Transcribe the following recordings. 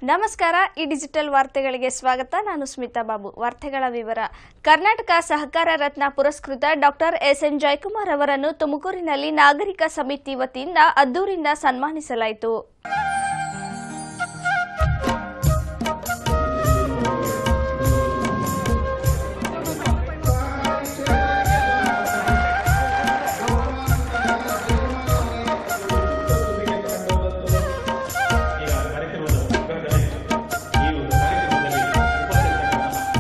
ನಮಸ್ಕಾರ ಈ ಡಿಜಿಟಲ್ ವಾರ್ತೆಗಳಿಗೆ ಸ್ವಾಗತ ನಾನು ಸ್ಮಿತಾ ಬಾಬು ವಾರ್ತೆಗಳ ವಿವರ ಕರ್ನಾಟಕ ಸಹಕಾರ ರತ್ನ ಪುರಸ್ಕೃತ ಡಾಕ್ಟರ್ ಎಸ್ ಎನ್ ಜಯಕುಮಾರ್ ಅವರನ್ನು ತುಮಕೂರಿನಲ್ಲಿ ನಾಗರಿಕ ಸಮಿತಿ ವತಿಯಿಂದ ಅದ್ದೂರಿಂದ ಸನ್ಮಾನಿಸಲಾಯಿತು ಈಗ ಕಾರ್ಯಕ್ರಮದ ಮುಖಂಡರೇ, ಈ ಒಂದು ಕಾರ್ಯಕ್ರಮದಲ್ಲಿ ಉಪಸ್ಥಿತರಿದ್ದ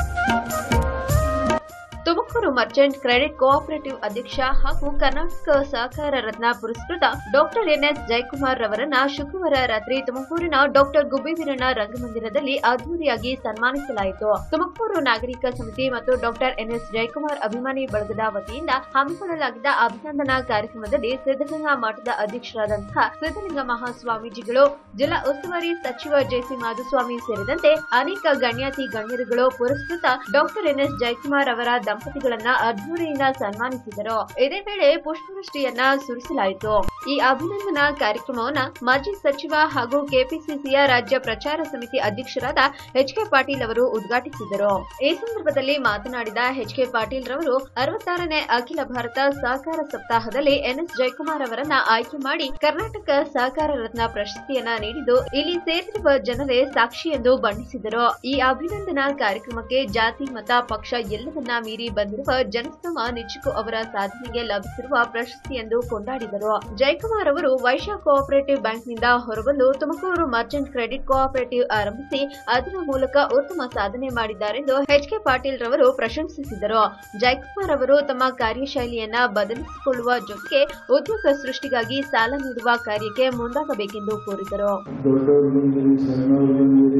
ತುಮಕೂರು ಮರ್ಚೆಂಟ್ ಕ್ರೆಡಿಟ್ ಕೋಆಪರೇಟಿವ್ ಅಧ್ಯಕ್ಷ ಹಾಗೂ ಕರ್ನಾಟಕ ಸಹಕಾರ ರತ್ನ ಪುರಸ್ಕೃತ ಡಾಕ್ಟರ್ ಎನ್ಎಸ್ ಜಯಕುಮಾರ್ ರವರನ್ನ ಶುಕ್ರವಾರ ರಾತ್ರಿ ತುಮಕೂರಿನ ಡಾಕ್ಟರ್ ಗುಬ್ಬಿವೀರಣ್ಣ ರಂಗಮಂದಿರದಲ್ಲಿ ಅದ್ದೂರಿಯಾಗಿ ಸನ್ಮಾನಿಸಲಾಯಿತು ತುಮಕೂರು ನಾಗರಿಕ ಸಮಿತಿ ಮತ್ತು ಡಾಕ್ಟರ್ ಎನ್ಎಸ್ ಜಯಕುಮಾರ್ ಅಭಿಮಾನಿ ಬಳಗದ ವತಿಯಿಂದ ಹಮ್ಮಿಕೊಳ್ಳಲಾಗಿದ್ದ ಅಭಿನಂದನಾ ಕಾರ್ಯಕ್ರಮದಲ್ಲಿ ಸಿದ್ದಗಂಗಾ ಮಠದ ಅಧ್ಯಕ್ಷರಾದಂತಹ ಸಿದ್ದಲಿಂಗ ಮಹಾಸ್ವಾಮೀಜಿಗಳು ಜಿಲ್ಲಾ ಉಸ್ತುವಾರಿ ಸಚಿವ ಜೆಸಿ ಮಾಧುಸ್ವಾಮಿ ಸೇರಿದಂತೆ ಅನೇಕ ಗಣ್ಯಾತಿ ಗಣ್ಯರುಗಳು ಪುರಸ್ಕೃತ ಡಾಕ್ಟರ್ ಎನ್ಎಸ್ ಜಯಕುಮಾರ್ ಅವರ ದಂಪತಿಗಳನ್ನ ಅದ್ದೂರಿಯಿಂದ ಸನ್ಮಾನಿಸಿದರು ಇದೇ ವೇಳೆ ಪುಷ್ಪವೃಷ್ಟಿಯನ್ನ ಸುರಿಸಲಾಯಿತು ಈ ಅಭಿನಂದನಾ ಕಾರ್ಯಕ್ರಮವನ್ನ ಮಾಜಿ ಸಚಿವ ಹಾಗೂ ಕೆಪಿಸಿಸಿಯ ರಾಜ್ಯ ಪ್ರಚಾರ ಸಮಿತಿ ಅಧ್ಯಕ್ಷರಾದ ಎಚ್ ಕೆ ಪಾಟೀಲ್ ಅವರು ಉದ್ಘಾಟಿಸಿದರು ಈ ಸಂದರ್ಭದಲ್ಲಿ ಮಾತನಾಡಿದ ಎಚ್ ಕೆ ಪಾಟೀಲ್ ರವರು ಅರವತ್ತಾರನೇ ಅಖಿಲ ಭಾರತ ಸಹಕಾರ ಸಪ್ತಾಹದಲ್ಲಿ ಎನ್ಎಸ್ ಜಯಕುಮಾರ್ ಅವರನ್ನ ಆಯ್ಕೆ ಮಾಡಿ ಕರ್ನಾಟಕ ಸಹಕಾರ ರತ್ನ ಪ್ರಶಸ್ತಿಯನ್ನ ನೀಡಿದ್ದು ಇಲ್ಲಿ ಸೇರಿರುವ ಜನರೇ ಸಾಕ್ಷಿ ಎಂದು ಬಣ್ಣಿಸಿದರು ಈ ಅಭಿನಂದನಾ ಕಾರ್ಯಕ್ರಮಕ್ಕೆ ಜಾತಿ ಮತ ಪಕ್ಷ ಎಲ್ಲವನ್ನ ಮೀರಿ ಬಂದಿರುವ ಜನಸ್ತಮ ನಿಜಕ್ಕೂ ಅವರ ಸಾಧನೆಗೆ ಲಭಿಸಿರುವ ಪ್ರಶಸ್ತಿ ಎಂದು ಕೊಂಡಾಡಿದರು ಜಯಕುಮಾರ್ ಅವರು ವೈಶ್ಯ ಕೋಆಪರೇಟಿವ್ ಬ್ಯಾಂಕ್ನಿಂದ ಹೊರಬಂದು ತುಮಕೂರು ಮರ್ಚೆಂಟ್ ಕ್ರೆಡಿಟ್ ಕೋಆಪರೇಟಿವ್ ಆರಂಭಿಸಿ ಅದರ ಮೂಲಕ ಉತ್ತಮ ಸಾಧನೆ ಮಾಡಿದ್ದಾರೆಂದು ಎಚ್ ಕೆ ಪಾಟೀಲ್ ರವರು ಪ್ರಶಂಸಿಸಿದರು ಜಯಕುಮಾರ್ ಅವರು ತಮ್ಮ ಕಾರ್ಯಶೈಲಿಯನ್ನ ಬದಲಿಸಿಕೊಳ್ಳುವ ಜೊತೆಗೆ ಉದ್ಯೋಗ ಸೃಷ್ಟಿಗಾಗಿ ಸಾಲ ನೀಡುವ ಕಾರ್ಯಕ್ಕೆ ಮುಂದಾಗಬೇಕೆಂದು ಕೋರಿದರು ದೊಡ್ಡವ್ರು ಬಂದಿರಿ ಸಣ್ಣವ್ರು ಬಂದಿರಿ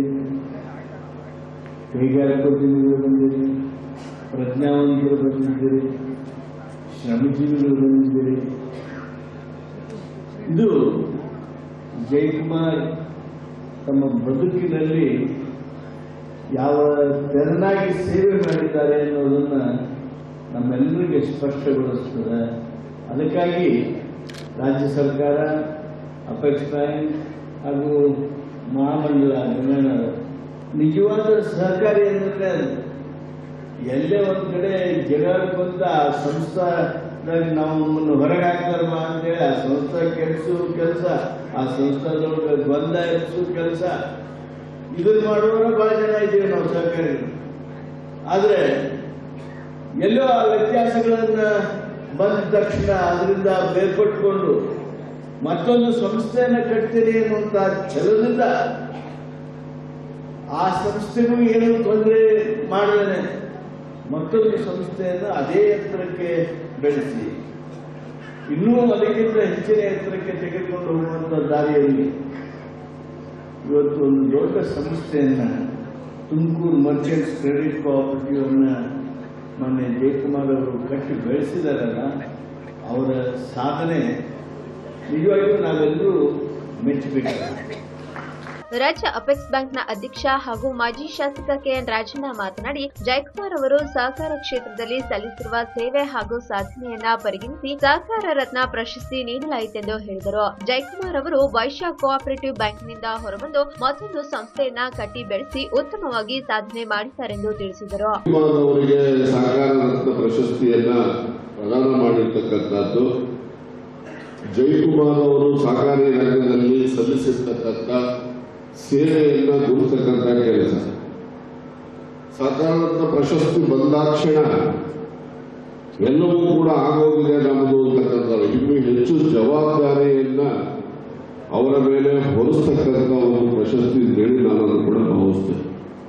ಕೈಗಾರಿಕೋದ್ಯಮಿಗಳು ಬಂದಿರಿ ಪ್ರಜ್ಞಾವಂತರು ಬಂದಿದ್ದೀರಿ ಶ್ರಮಜೀವಿಗಳು ಬಂದಿದ್ದೀರಿ ಇದು ಜಯಕುಮಾರ್ ತಮ್ಮ ಬದುಕಿನಲ್ಲಿ ಯಾವ ತೆರನಾಗಿ ಸೇವೆ ಮಾಡಿದ್ದಾರೆ ಅನ್ನೋದನ್ನ ನಮ್ಮೆಲ್ಲರಿಗೆ ಸ್ಪಷ್ಟಗೊಳಿಸ್ತದೆ ಅದಕ್ಕಾಗಿ ರಾಜ್ಯ ಸರ್ಕಾರ ಅಪೆಕ್ಸ್ ಬ್ಯಾಂಕ್ ಹಾಗೂ ಮಹಾಮಂಡಲ ನಿರ್ಮಾಣ ನಿಜವಾದ ಸಹಕಾರಿ ಅಂದ್ರೆ ಅದು. ಎಲ್ಲೇ ಒಂದ್ ಕಡೆ ಜಗಳ ಬಂದ ಆ ಸಂಸ್ಥಾದಾಗ ನಾವು ನಮ್ಮನ್ನು ಹೊರಗೆ ಹಾಕ್ತಾರಲ್ಲ ಅಂತೇಳಿ ಆ ಸಂಸ್ಥಾ ಕೆಲ್ಸು ಕೆಲಸ ಆ ಸಂಸ್ಥಾದೊಳಗೆ ಗೊಂದಲ ಎಬ್ಸು ಕೆಲಸ ಇದನ್ನ ಮಾಡುವವರ ಬಹಳ ಜನ ಇದ್ದೀವಿ ನಾವು ಸಹಕಾರಿಗಳು ಆದ್ರೆ ಎಲ್ಲೋ ಆ ವ್ಯತ್ಯಾಸಗಳನ್ನ ಬಂದ ತಕ್ಷಣ ಅದರಿಂದ ಬೇರ್ಪಟ್ಟುಕೊಂಡು ಮತ್ತೊಂದು ಸಂಸ್ಥೆಯನ್ನ ಕಟ್ತೀನಿ ಅನ್ನುವಂತ ಛಲದಿಂದ ಆ ಸಂಸ್ಥೆಗೂ ಏನು ತೊಂದರೆ ಮಾಡದೇನೆ ಮತ್ತೊಂದು ಸಂಸ್ಥೆಯನ್ನು ಅದೇ ಎತ್ತರಕ್ಕೆ ಬೆಳೆಸಿ ಇನ್ನೂ ಅದಕ್ಕಿಂತ ಹೆಚ್ಚಿನ ಎತ್ತರಕ್ಕೆ ತೆಗೆದುಕೊಂಡು ಹೋಗುವಂತ ದಾರಿಯಲ್ಲಿ ಇವತ್ತು ಒಂದು ದೊಡ್ಡ ಸಂಸ್ಥೆಯನ್ನ ತುಮಕೂರು ಮರ್ಚೆಂಟ್ಸ್ ಕ್ರೆಡಿಟ್ ಕೋಆಪರೇಟಿವ್ ಅನ್ನ ಮೊನ್ನೆ ಜಯಕುಮಾರ್ ಅವರು ಕಟ್ಟಿ ಬೆಳೆಸಿದಾರಲ್ಲ ಅವರ ಸಾಧನೆ ನಿಜವಾಗಿಯೂ ನಾವೆಲ್ಲರೂ ಮೆಚ್ಚಬೇಕು ರಾಜ್ಯ ಅಪೆಕ್ಸ್ ಬ್ಯಾಂಕ್ನ ಅಧ್ಯಕ್ಷ ಹಾಗೂ ಮಾಜಿ ಶಾಸಕ ಕೆಎನ್ ರಾಜಣ್ಣ ಮಾತನಾಡಿ ಜಯಕುಮಾರ್ ಅವರು ಸಹಕಾರ ಕ್ಷೇತ್ರದಲ್ಲಿ ಸಲ್ಲಿಸಿರುವ ಸೇವೆ ಹಾಗೂ ಸಾಧನೆಯನ್ನ ಪರಿಗಣಿಸಿ ಸಹಕಾರ ರತ್ನ ಪ್ರಶಸ್ತಿ ನೀಡಲಾಯಿತೆಂದು ಹೇಳಿದರು ಜಯಕುಮಾರ್ ಅವರು ವೈಶ್ಯ ಕೋಆಪರೇಟಿವ್ ಬ್ಯಾಂಕ್ನಿಂದ ಹೊರಬಂದು ಮತ್ತೊಂದು ಸಂಸ್ಥೆಯನ್ನ ಕಟ್ಟಿ ಬೆಳೆಸಿ ಉತ್ತಮವಾಗಿ ಸಾಧನೆ ಮಾಡಿದ್ದಾರೆಂದು ತಿಳಿಸಿದರು ಜಯಕುಮಾರ್ ಅವರಿಗೆ ಸಹಕಾರ ರತ್ನ ಪ್ರಶಸ್ತಿಯನ್ನ ಪ್ರದಾನ ಮಾಡಿರ್ತಕ್ಕಂಥದ್ದು ಜಯಕುಮಾರ್ ಅವರು ಸಹಕಾರಿ ರಂಗದಲ್ಲಿ ಸಲ್ಲಿಸಿರ್ತಕ್ಕಂಥ ಸೇವೆಯನ್ನ ಗುರುತಕ್ಕಂಥ ಕೆಲಸ ಸಹಕಾರ ರತ್ನ ಪ್ರಶಸ್ತಿ ಬಂದಾಕ್ಷಣ ಎಲ್ಲವೂ ಕೂಡ ಆಗೋಗಿದೆ ನಮ್ಮದು ಅಂತಕ್ಕಂಥ ಇನ್ನೂ ಹೆಚ್ಚು ಜವಾಬ್ದಾರಿಯನ್ನ ಅವರ ಮೇಲೆ ಹೊರಿಸ್ತಕ್ಕಂಥ ಒಂದು ಪ್ರಶಸ್ತಿ ಹೇಳಿ ನಾನು ಕೂಡ ಭಾವಿಸ್ತೇನೆ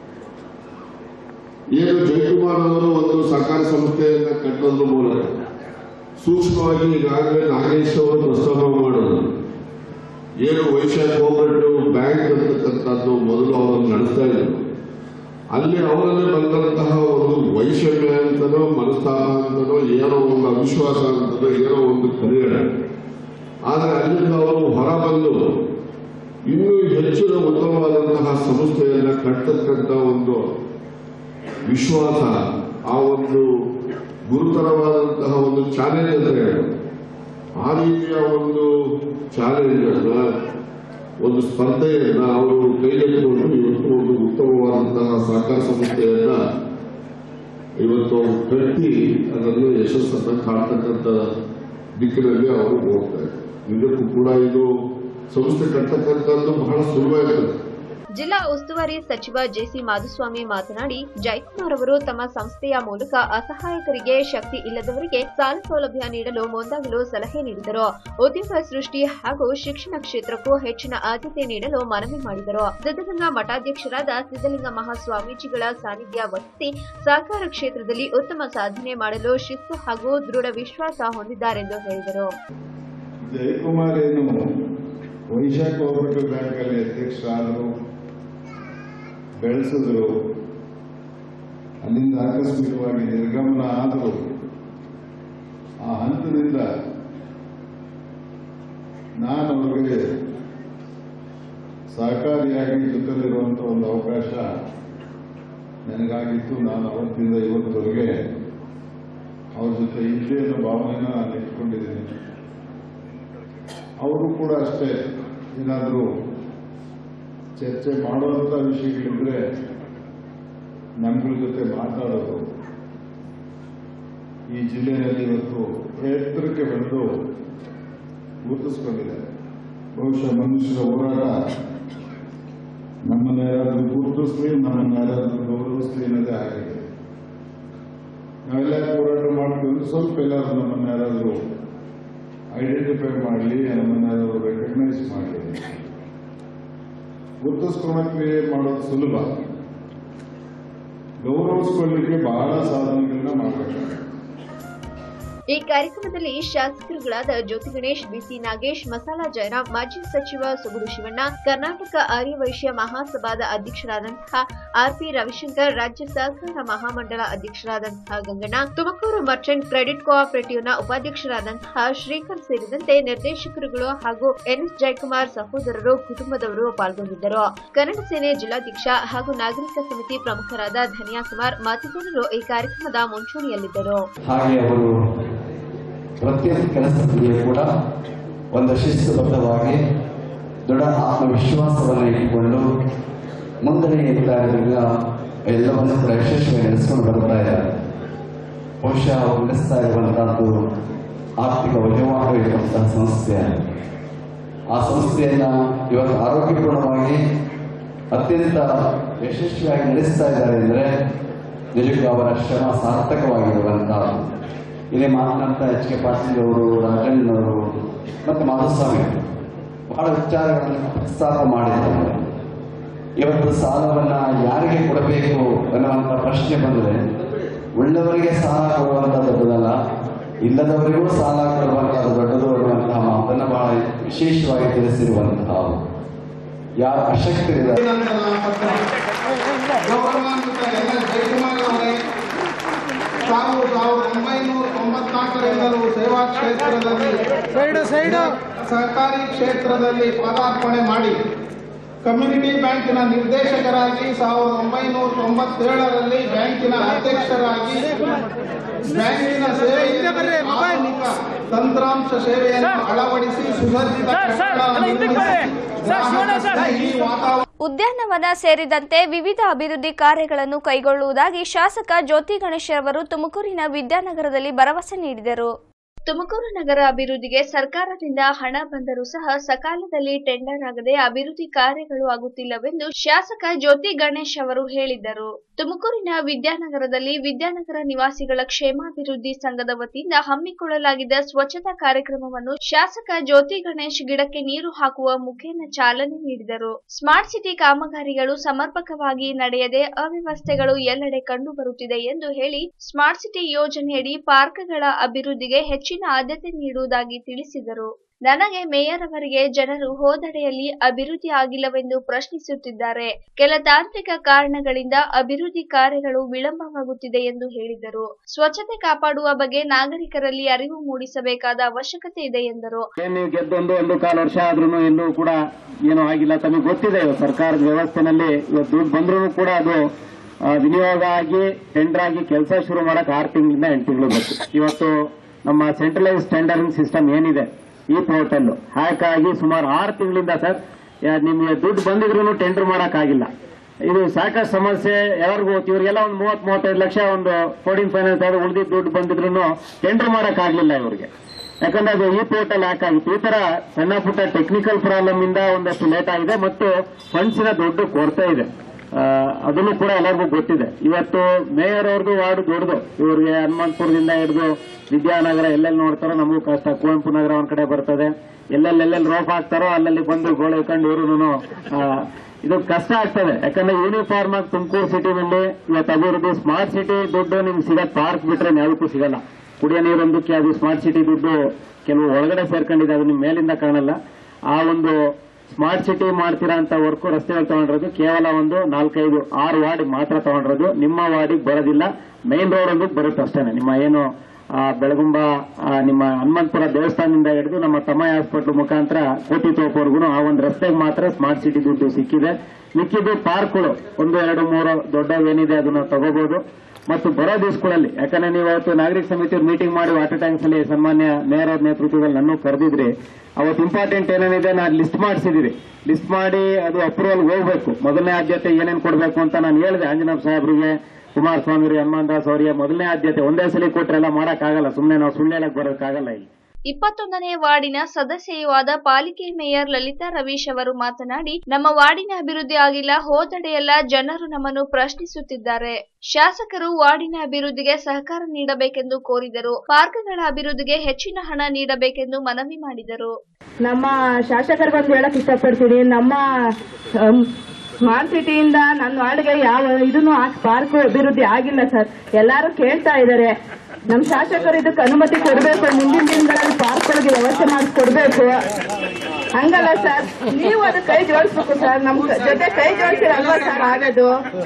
ಏನು ಜಯಕುಮಾರ್ ಅವರು ಒಂದು ಸಹಕಾರ ಸಂಸ್ಥೆಯನ್ನ ಕಟ್ಟೋದ್ರ ಮೂಲಕ ಸೂಕ್ಷ್ಮವಾಗಿ ಈಗಾಗಲೇ ನಾಗೇಶ್ ಅವರು ಪ್ರಸ್ತಾಪ ಮಾಡೋದು ಏನು ವೈಶ್ಯ ಕೋಆಪರೇಟಿವ್ ಬ್ಯಾಂಕ್ ಅಂತಕ್ಕಂಥದ್ದು ಮೊದಲು ಅವರು ನಡೆಸ್ತಾ ಇದ್ರು ಅಲ್ಲಿ ಅವರಲ್ಲಿ ಬಂದಂತಹ ಒಂದು ವೈಷಮ್ಯ ಅಂತನೋ ಮನಸ್ತಾಪ ಅಂತನೋ ಏನೋ ಒಂದು ಅವಿಶ್ವಾಸ ಅಂತನೋ ಏನೋ ಒಂದು ಕಲಿಯೋಣ ಆದರೆ ಅಲ್ಲಿಂದ ಅವರು ಹೊರಬಂದು ಇನ್ನೂ ಹೆಚ್ಚಿನ ಉತ್ತಮವಾದಂತಹ ಸಂಸ್ಥೆಯನ್ನ ಕಟ್ಟತಕ್ಕಂಥ ಒಂದು ವಿಶ್ವಾಸ ಆ ಒಂದು ಗುರುತರವಾದಂತಹ ಒಂದು ಚಾಲೆಂಜ್ ಅಂತ ಹೇಳೋದು ಆ ರೀತಿಯ ಒಂದು ಚಾಲೆಂಜ್ ಅನ್ನ ಒಂದು ಸ್ಪರ್ಧೆಯನ್ನ ಅವರು ಕೈಗೆತ್ತಿಕೊಂಡು ಇವತ್ತು ಒಂದು ಉತ್ತಮವಾದಂತಹ ಸಹಕಾರ ಸಂಸ್ಥೆಯನ್ನ ಇವತ್ತು ಅವರು ಕಟ್ಟಿ ಅದನ್ನು ಯಶಸ್ಸನ್ನ ಕಾಣ್ತಕ್ಕಂಥ ದಿಕ್ಕಿನಲ್ಲಿ ಅವರು ಹೋಗ್ತಾ ಇದ್ದಾರೆ ನಿಜಕ್ಕೂ ಕೂಡ ಇದು ಸಂಸ್ಥೆ ಕಟ್ಟತಕ್ಕಂಥದ್ದು ಬಹಳ ಸುಲಭ ಇರ್ತದೆ ಜಿಲ್ಲಾ ಉಸ್ತುವಾರಿ ಸಚಿವ ಜೆಸಿ ಮಾಧುಸ್ವಾಮಿ ಮಾತನಾಡಿ ಜಯಕುಮಾರ್ ಅವರು ತಮ್ಮ ಸಂಸ್ಥೆಯ ಮೂಲಕ ಅಸಹಾಯಕರಿಗೆ ಶಕ್ತಿ ಇಲ್ಲದವರಿಗೆ ಸಾಲ ಸೌಲಭ್ಯ ನೀಡಲು ಮುಂದಾಗಲು ಸಲಹೆ ನೀಡಿದರು ಉದ್ಯೋಗ ಸೃಷ್ಟಿ ಹಾಗೂ ಶಿಕ್ಷಣ ಕ್ಷೇತ್ರಕ್ಕೂ ಹೆಚ್ಚಿನ ಆದ್ಯತೆ ನೀಡಲು ಮನವಿ ಮಾಡಿದರು ಸಿದ್ದಗಂಗಾ ಮಠಾಧ್ಯಕ್ಷರಾದ ಸಿದ್ದಲಿಂಗ ಮಹಾಸ್ವಾಮೀಜಿಗಳ ಸಾನ್ನಿಧ್ಯ ವಹಿಸಿ ಸಹಕಾರ ಕ್ಷೇತ್ರದಲ್ಲಿ ಉತ್ತಮ ಸಾಧನೆ ಮಾಡಲು ಶಿಸ್ತು ಹಾಗೂ ದೃಢ ವಿಶ್ವಾಸ ಹೊಂದಿದ್ದಾರೆಂದು ಹೇಳಿದರು ಜಯಕುಮಾರ್ ಏನು ವೈಶಾಖ ಕೋಆಪರೇಟಿವ್ ಬ್ಯಾಂಕಲ್ಲಿ ಅಧ್ಯಕ್ಷರಾದರು ಬೆಳೆಸಿದ್ರು ಅಲ್ಲಿಂದ ಆಕಸ್ಮಿಕವಾಗಿ ನಿರ್ಗಮನ ಆದರು ಆ ಹಂತದಿಂದ ನಾನು ಅವರಿಗೆ ಸಹಕಾರಿಯಾಗಿ ಜೊತೆಲಿರುವಂಥ ಒಂದು ಅವಕಾಶ ನನಗಾಗಿತ್ತು ನಾನು ಅವತ್ತಿಂದ ಇವತ್ತವರೆಗೆ ಅವ್ರ ಜೊತೆ ಇದ್ದೇ ಅನ್ನೋ ಭಾವನೆನ ನಾನು ಇಟ್ಕೊಂಡಿದ್ದೀನಿ ಅವರು ಕೂಡ ಅಷ್ಟೇ ಏನಾದರೂ ಚರ್ಚೆ ಮಾಡುವಂಥ ವಿಷಯಗಳಿದ್ರೆ ನಮ್ಗಳ ಜೊತೆ ಮಾತಾಡೋದು ಈ ಜಿಲ್ಲೆಯಲ್ಲಿ ಇವತ್ತು ಎತ್ತರಕ್ಕೆ ಬಂದು ಗುರುತಿಸ್ಕೊಂಡಿದ್ದಾರೆ ಬಹುಶಃ ಮನುಷ್ಯರ ಹೋರಾಟ ನಮ್ಮನ್ನ ಯಾರಾದ್ರೂ ಗುರುತಿಸ್ಲಿ ನಮ್ಮನ್ನ ಯಾರಾದ್ರೂ ಗೌರವಿಸ್ಲಿ ಅನ್ನೋದೇ ಆಗಿದೆ ನಾವೆಲ್ಲ ಹೋರಾಟ ಮಾಡ್ಕೊಂಡು ಸ್ವಲ್ಪ ಎಲ್ಲರೂ ನಮ್ಮನ್ನ ಯಾರಾದ್ರೂ ಐಡೆಂಟಿಫೈ ಮಾಡಲಿ ನಮ್ಮನ್ನ ರೆಕಗ್ನೈಸ್ ಮಾಡಲಿ ಗುರುತಿಸ್ಕೊಳಕ್ಕೆ ಮಾಡೋದು ಸುಲಭ ಗೌರವಿಸ್ಕೊಳ್ಳಿಕ್ಕೆ ಬಹಳ ಸಾಧನೆಗಳನ್ನ ಮಾಡಬೇಕಾಗುತ್ತೆ ಈ ಕಾರ್ಯಕ್ರಮದಲ್ಲಿ ಶಾಸಕರುಗಳಾದ ಜ್ಯೋತಿ ಗಣೇಶ್ ಬಿಸಿ ನಾಗೇಶ್ ಮಸಾಲಾ ಜಯರಾಮ್ ಮಾಜಿ ಸಚಿವ ಸುಗುರು ಶಿವಣ್ಣ ಕರ್ನಾಟಕ ಆರ್ಯವೈಶ್ಯ ಮಹಾಸಭಾದ ಅಧ್ಯಕ್ಷರಾದಂತಹ ಆರ್ಪಿ ರವಿಶಂಕರ್ ರಾಜ್ಯ ಸಹಕಾರ ಮಹಾಮಂಡಳ ಅಧ್ಯಕ್ಷರಾದಂತಹ ಗಂಗಣ್ಣ ತುಮಕೂರು ಮರ್ಚೆಂಟ್ ಕ್ರೆಡಿಟ್ ಕೋಆಪರೇಟಿವ್ನ ಉಪಾಧ್ಯಕ್ಷರಾದಂತಹ ಶ್ರೀಕರ್ ಸೇರಿದಂತೆ ನಿರ್ದೇಶಕರುಗಳು ಹಾಗೂ ಎನ್ಎಸ್ ಜಯಕುಮಾರ್ ಸಹೋದರರು ಕುಟುಂಬದವರು ಪಾಲ್ಗೊಂಡಿದ್ದರು ಕನ್ನಡ ಸೇನೆ ಜಿಲ್ಲಾಧ್ಯಕ್ಷ ಹಾಗೂ ನಾಗರಿಕ ಸಮಿತಿ ಪ್ರಮುಖರಾದ ಧನ್ಯಾ ಕುಮಾರ್ ಮತ್ತಿತರರು ಈ ಕಾರ್ಯಕ್ರಮದ ಮುಂಚೂಣಿಯಲ್ಲಿದ್ದರು ಹಾಗೆ ಅವರು ಪ್ರತಿಯೊಂದು ಕೆಲಸದಲ್ಲಿಯೂ ಕೂಡ ಒಂದು ಶಿಸ್ತುಬದ್ಧವಾಗಿ ದೃಢ ಆತ್ಮವಿಶ್ವಾಸವನ್ನು ಇಟ್ಟುಕೊಂಡು ಮುಂದೆ ಇದ್ದಾರೆಲ್ಲ ಎಲ್ಲವನ್ನು ಕೂಡ ಯಶಸ್ವಿಯಾಗಿ ನಡೆಸ್ಕೊಂಡು ಬರ್ತಾ ಇದ್ದಾರೆ ಬಹುಶಃ ಅವರು ನಡೆಸ್ತಾ ಇರುವಂತಹದ್ದು ಆರ್ಥಿಕ ವಹಿವಾಟು ಇರುವಂತಹ ಸಂಸ್ಥೆ ಆ ಸಂಸ್ಥೆಯನ್ನ ಇವತ್ತು ಆರೋಗ್ಯಪೂರ್ಣವಾಗಿ ಅತ್ಯಂತ ಯಶಸ್ವಿಯಾಗಿ ನಡೆಸ್ತಾ ಇದ್ದಾರೆ ಅಂದರೆ ನಿಜಕ್ಕೂ ಅವರ ಶ್ರಮ ಸಾರ್ಥಕವಾಗಿರುವಂತಹ ಇಲ್ಲಿ ಮಾತನಾಡ್ತಾ ಎಚ್ ಕೆ ಪಾಟೀಲ್ ಅವರು ರಾಜಣ್ಣವರು ಮತ್ತು ಮಾಧುಸ್ವಾಮಿ ಅವರು ಬಹಳ ವಿಚಾರಗಳನ್ನು ಪ್ರಸ್ತಾಪ ಮಾಡಿದ್ದಾರೆ ಇವತ್ತು ಸಾಲವನ್ನ ಯಾರಿಗೆ ಕೊಡಬೇಕು ಅನ್ನುವಂಥ ಪ್ರಶ್ನೆ ಬಂದರೆ ಉಳ್ಳವರಿಗೆ ಸಾಲ ಕೊಡುವಂಥದ್ದು ದೊಡ್ಡದಲ್ಲ ಇಲ್ಲದವರಿಗೂ ಸಾಲ ಕೊಡುವಂಥದ್ದು ದೊಡ್ಡದು ಅನ್ನುವಂತಹ ಮಾತನ್ನು ಬಹಳ ವಿಶೇಷವಾಗಿ ತಿಳಿಸಿರುವಂತಹ ಯಾರು ಅಶಕ್ತರಿದ್ದಾರೆ ಗೌರವಾನ್ವಿತ ಎನ್ ಎಸ್ ಜಯಕುಮಾರ್ ಅವರೇ ತಾವು ಸಾವಿರದ ಒಂಬೈನೂರ ತೊಂಬತ್ನಾಲ್ಕರಿಂದಲೂ ಸೇವಾ ಕ್ಷೇತ್ರದಲ್ಲಿ ಸಹಕಾರಿ ಕ್ಷೇತ್ರದಲ್ಲಿ ಪಾದಾರ್ಪಣೆ ಮಾಡಿ ಕಮ್ಯುನಿಟಿ ಬ್ಯಾಂಕಿನ ನಿರ್ದೇಶಕರಾಗಿ ಸಾವಿರದ ಒಂಬೈನೂರ ತೊಂಬತ್ತೇಳರಲ್ಲಿ ಬ್ಯಾಂಕಿನ ಅಧ್ಯಕ್ಷರಾಗಿ ಬ್ಯಾಂಕಿನ ಸೇವೆಯಲ್ಲಿ ಆಧುನಿಕ ತಂತ್ರಾಂಶ ಸೇವೆಯನ್ನು ಅಳವಡಿಸಿ ಸುಸಜ್ಜಿತ ಕಟ್ಟಡ ನಿರ್ಮಿಸಿ ಗ್ರಾಹಕ ಈ ವಾತಾವರಣ ಉದ್ಯಾನವನ ಸೇರಿದಂತೆ ವಿವಿಧ ಅಭಿವೃದ್ಧಿ ಕಾರ್ಯಗಳನ್ನು ಕೈಗೊಳ್ಳುವುದಾಗಿ ಶಾಸಕ ಜ್ಯೋತಿ ಗಣೇಶ್ ಅವರು ತುಮಕೂರಿನ ವಿದ್ಯಾನಗರದಲ್ಲಿ ಭರವಸೆ ನೀಡಿದರು ತುಮಕೂರು ನಗರ ಅಭಿವೃದ್ಧಿಗೆ ಸರ್ಕಾರದಿಂದ ಹಣ ಬಂದರೂ ಸಹ ಸಕಾಲದಲ್ಲಿ ಟೆಂಡರ್ ಆಗದೆ ಅಭಿವೃದ್ಧಿ ಕಾರ್ಯಗಳು ಆಗುತ್ತಿಲ್ಲವೆಂದು ಶಾಸಕ ಜ್ಯೋತಿ ಗಣೇಶ್ ಅವರು ಹೇಳಿದರು ತುಮಕೂರಿನ ವಿದ್ಯಾನಗರದಲ್ಲಿ ವಿದ್ಯಾನಗರ ನಿವಾಸಿಗಳ ಕ್ಷೇಮಾಭಿವೃದ್ಧಿ ಸಂಘದ ವತಿಯಿಂದ ಹಮ್ಮಿಕೊಳ್ಳಲಾಗಿದ್ದ ಸ್ವಚ್ಛತಾ ಕಾರ್ಯಕ್ರಮವನ್ನು ಶಾಸಕ ಜ್ಯೋತಿ ಗಣೇಶ್ ಗಿಡಕ್ಕೆ ನೀರು ಹಾಕುವ ಮುಖೇನ ಚಾಲನೆ ನೀಡಿದರು ಸ್ಮಾರ್ಟ್ ಸಿಟಿ ಕಾಮಗಾರಿಗಳು ಸಮರ್ಪಕವಾಗಿ ನಡೆಯದೆ ಅವ್ಯವಸ್ಥೆಗಳು ಎಲ್ಲೆಡೆ ಕಂಡು ಬರುತ್ತಿದೆ ಎಂದು ಹೇಳಿ ಸ್ಮಾರ್ಟ್ ಸಿಟಿ ಯೋಜನೆಯಡಿ ಪಾರ್ಕ್ಗಳ ಅಭಿವೃದ್ಧಿಗೆ ಹೆಚ್ಚಿನ ಆದ್ಯತೆ ನೀಡುವುದಾಗಿ ತಿಳಿಸಿದರು ನನಗೆ ಮೇಯರ್ ಅವರಿಗೆ ಜನರು ಹೋದಡೆಯಲ್ಲಿ ಅಭಿವೃದ್ಧಿ ಆಗಿಲ್ಲವೆಂದು ಪ್ರಶ್ನಿಸುತ್ತಿದ್ದಾರೆ ಕೆಲ ತಾಂತ್ರಿಕ ಕಾರಣಗಳಿಂದ ಅಭಿವೃದ್ಧಿ ಕಾರ್ಯಗಳು ವಿಳಂಬವಾಗುತ್ತಿದೆ ಎಂದು ಹೇಳಿದರು ಸ್ವಚ್ಛತೆ ಕಾಪಾಡುವ ಬಗ್ಗೆ ನಾಗರಿಕರಲ್ಲಿ ಅರಿವು ಮೂಡಿಸಬೇಕಾದ ಅವಶ್ಯಕತೆ ಇದೆ ಎಂದರು ಏನ್ ನೀವು ಗೆದ್ದೊಂದು ಒಂದು ಕಾಲು ವರ್ಷ ಆದ್ರೂ ಎಲ್ಲೂ ಕೂಡ ಏನು ಆಗಿಲ್ಲ ತಮಗೆ ಗೊತ್ತಿದೆ ಇವತ್ತು ಸರ್ಕಾರದ ವ್ಯವಸ್ಥೆನಲ್ಲಿ ಇವತ್ತು ದುಡ್ಡು ಬಂದ್ರೂ ಕೂಡ ಅದು ಆ, ವಿನಿಯೋಗ ಆಗಿ ಟೆಂಡರ್ ಆಗಿ ಕೆಲಸ ಶುರು ಮಾಡಕ್ ಆರು ತಿಂಗಳಿಂದ ಎಂಟು ತಿಂಗಳು ಬೇಕು ಇವತ್ತು ನಮ್ಮ ಸೆಂಟ್ರಲೈಸ್ ಟೆಂಡರಿಂಗ್ ಸಿಸ್ಟಮ್ ಏನಿದೆ ಈ ಪೋರ್ಟಲ್ ಹ್ಯಾಕ್ ಆಗಿ ಸುಮಾರು ಆರು ತಿಂಗಳಿಂದ ಸರ್ ಯಾ- ನಿಮ್ಗೆ ದುಡ್ಡು ಬಂದಿದ್ರು ಟೆಂಡರ್ ಮಾಡಕ್ಕಾಗಿಲ್ಲ ಇದು ಸಾಕಷ್ಟು ಸಮಸ್ಯೆ ಯಾರಿಗೂ ಗೊತ್ತು ಇವ್ರಿಗೆಲ್ಲ ಒಂದು ಮೂವತ್ ಮೂವತ್ತೈದು ಲಕ್ಷ ಒಂದು ಫೋರ್ಟೀನ್ ಫೈನಾನ್ಸ್ ಆದ್ರೆ ಉಳಿದಿದ್ದ ದುಡ್ಡು ಬಂದಿದ್ರು ಟೆಂಡರ್ ಮಾಡಕ್ಕಾಗ್ಲಿಲ್ಲ ಇವ್ರಿಗೆ ಯಾಕಂದ್ರೆ ಅದು ಈ ಪೋರ್ಟಲ್ ಲ್ಯಾಕ್ ಆಗಿತ್ತು ಈ ತರ ಸಣ್ಣ ಪುಟ್ಟ ಟೆಕ್ನಿಕಲ್ ಪ್ರಾಬ್ಲಮ್ ಇಂದ ಒಂದಷ್ಟು ಲೇಟ್ ಆಗಿದೆ ಮತ್ತು ಫಂಡ್ಸಿನ ದೊಡ್ಡ ಕೊರತೆ ಇದೆ ಆ, ಅದನ್ನು ಕೂಡ ಎಲ್ಲರಿಗೂ ಗೊತ್ತಿದೆ ಇವತ್ತು ಮೇಯರ್ ಅವ್ರದ್ದು ವಾರ್ಡ್ ದೊಡ್ಡದು ಇವ್ರಿಗೆ ಹನುಮಂತಪುರದಿಂದ ಹಿಡಿದು ವಿದ್ಯಾನಗರ ಎಲ್ಲೆಲ್ಲಿ ನೋಡ್ತಾರೋ ನಮಗೂ ಕಷ್ಟ ಕುವೆಂಪು ನಗರ ಒಂದ್ ಕಡೆ ಬರ್ತದೆ ಎಲ್ಲೆಲ್ಲಿ ಎಲ್ಲೆಲ್ಲಿ ರೋಪ್ ಹಾಕ್ತಾರೋ ಅಲ್ಲಲ್ಲಿ ಬಂದು ಗೋಳೆ ಇಟ್ಕೊಂಡು ಇವರು ಇದು ಕಷ್ಟ ಆಗ್ತದೆ ಯಾಕಂದ್ರೆ ಯೂನಿಫಾರ್ಮ್ ಆಗಿ ತುಮಕೂರು ಸಿಟಿನಲ್ಲಿ ಇವತ್ತು ಅಭಿವೃದ್ಧಿ ಸ್ಮಾರ್ಟ್ ಸಿಟಿ ದುಡ್ಡು ನಿಮ್ಗೆ ಸಿಗತ್ ಪಾರ್ಕ್ ಬಿಟ್ರೆ ಯಾವುದಕ್ಕೂ ಸಿಗಲ್ಲ ಕುಡಿಯೋ ನೀರೊಂದಕ್ಕೆ ಅದು ಸ್ಮಾರ್ಟ್ ಸಿಟಿ ದುಡ್ಡು ಕೆಲವು ಒಳಗಡೆ ಸೇರ್ಕೊಂಡಿದೆ ಅದು ನಿಮ್ ಮೇಲಿಂದ ಕಾಣಲ್ಲ ಆ ಒಂದು ಸ್ಮಾರ್ಟ್ ಸಿಟಿ ಮಾಡ್ತೀರಾ ಅಂತ ವರ್ಕು ರಸ್ತೆಗಳು ತಗೊಂಡಿರೋದು ಕೇವಲ ಒಂದು ನಾಲ್ಕೈದು ಆರು ವಾರ್ಡ್ ಮಾತ್ರ ತಗೊಂಡಿರೋದು ನಿಮ್ಮ ವಾರ್ಡಿಗೆ ಬರೋದಿಲ್ಲ ಮೈನ್ ರೋಡ್ ಒಂದು ಬರುತ್ತೆ ಅಷ್ಟೇ ನಿಮ್ಮ ಏನು ಆ, ಬೆಳಗುಂಬ ಆ, ನಿಮ್ಮ ಹನುಮಂತಪುರ ದೇವಸ್ಥಾನದಿಂದ ಹಿಡಿದು ನಮ್ಮ ತಮ್ಮಯ್ಯ ಹಾಸ್ಪಿಟಲ್ ಮುಖಾಂತರ ಕೋಟಿ ತೋಪವರೆಗೂ ಆ ಒಂದು ರಸ್ತೆಗೆ ಮಾತ್ರ ಸ್ಮಾರ್ಟ್ ಸಿಟಿ ದುಡ್ಡು ಸಿಕ್ಕಿದೆ ಮಿಕ್ಕಿದ್ದು ಪಾರ್ಕ್ಗಳು ಒಂದು ಎರಡು ಮೂರು ದೊಡ್ಡವೇನಿದೆ ಅದನ್ನ ತಗೋಬಹುದು ಮತ್ತು ಬರೋ ದಿವಸಗಳಲ್ಲಿ ಯಾಕಂದ್ರೆ ನೀವು ಅವತ್ತು ನಾಗರಿಕ ಸಮಿತಿ ಮೀಟಿಂಗ್ ಮಾಡಿ ವಾಟರ್ ಟ್ಯಾಂಕ್ಸ್ ಅಲ್ಲಿ ಸನ್ಮಾನ್ಯ ಮೇಯರ್ ಅವ್ರ ನೇತೃತ್ವದಲ್ಲಿ ನನ್ನ ಕರೆದಿದ್ರಿ ಅವತ್ತು ಇಂಪಾರ್ಟೆಂಟ್ ಏನೇನಿದೆ ನಾನು ಲಿಸ್ಟ್ ಮಾಡಿಸಿದಿರಿ ಲಿಸ್ಟ್ ಮಾಡಿ ಅದು ಅಪ್ರೂವಲ್ ಹೋಗ್ಬೇಕು ಮೊದಲನೇ ಆದ್ಯತೆ ಏನೇನು ಕೊಡಬೇಕು ಅಂತ ನಾನು ಹೇಳಿದೆ ಆಂಜನೇಯ ಸಾಹೇಬ್ರಿಗೆ ಕುಮಾರಸ್ವಾಮಿ ಅವರಿಗೆ ಹನುಮಾನ್ ದಾಸ್ ಅವರಿಗೆ ಮೊದಲನೇ ಆದ್ಯತೆ ಒಂದೇ ಸಲ ಕೊಟ್ರೆಲ್ಲ ಮಾಡಕ್ಕಾಗಲ್ಲ ಸುಮ್ಮನೆ ನಾವು ಸುಳ್ಳು ಹೇಳಕ್ ಬರೋಕ್ಕಾಗಲ್ಲ ಇಲ್ಲಿ ಇಪ್ಪತ್ತೊಂದನೇ ವಾರ್ಡಿನ ಸದಸ್ಯೆಯೂ ಆದ ಪಾಲಿಕೆ ಮೇಯರ್ ಲಲಿತಾ ರವೀಶ್ ಅವರು ಮಾತನಾಡಿ ನಮ್ಮ ವಾರ್ಡಿನ ಅಭಿವೃದ್ಧಿ ಆಗಿಲ್ಲ ಹೋದಡೆಯೆಲ್ಲ ಜನರು ನಮ್ಮನ್ನು ಪ್ರಶ್ನಿಸುತ್ತಿದ್ದಾರೆ ಶಾಸಕರು ವಾರ್ಡಿನ ಅಭಿವೃದ್ಧಿಗೆ ಸಹಕಾರ ನೀಡಬೇಕೆಂದು ಕೋರಿದರು ಪಾರ್ಕ್ಗಳ ಅಭಿವೃದ್ಧಿಗೆ ಹೆಚ್ಚಿನ ಹಣ ನೀಡಬೇಕೆಂದು ಮನವಿ ಮಾಡಿದರು ನಮ್ಮ ಶಾಸಕರಿಗೊಂದು ಹೇಳಕ್ ಇಷ್ಟಪಡ್ತೀನಿ ನಮ್ಮ ಸ್ಮಾರ್ಟ್ ಸಿಟಿಯಿಂದ ನನ್ನ ವಾರ್ಡ್ಗೆ ಯಾವ ಇದನ್ನು ಪಾರ್ಕ್ ಅಭಿವೃದ್ಧಿ ಆಗಿಲ್ಲ ಸರ್ ಎಲ್ಲಾರು ಕೇಳ್ತಾ ಇದ್ದಾರೆ ನಮ್ಮ ಶಾಸಕರು ಇದಕ್ಕೆ ಅನುಮತಿ ಕೊಡಬೇಕು ಮುಂದಿನ ದಿನಗಳಲ್ಲಿ ಪಾರ್ಕ್ಗಳಿಗೆ ವ್ಯವಸ್ಥೆ ಮಾಡಿಸ್ಕೊಡ್ಬೇಕು ಹಂಗಲ್ಲ ಸರ್ ನೀವು ಅದು ಕೈ ಜೋಡಿಸ್ಬೇಕು ಸರ್ ನಮ್ ಜೊತೆ ಕೈ ಜೋಡಿಸಿರಲ್ವಾ ಸರ್ ಆಗೋದು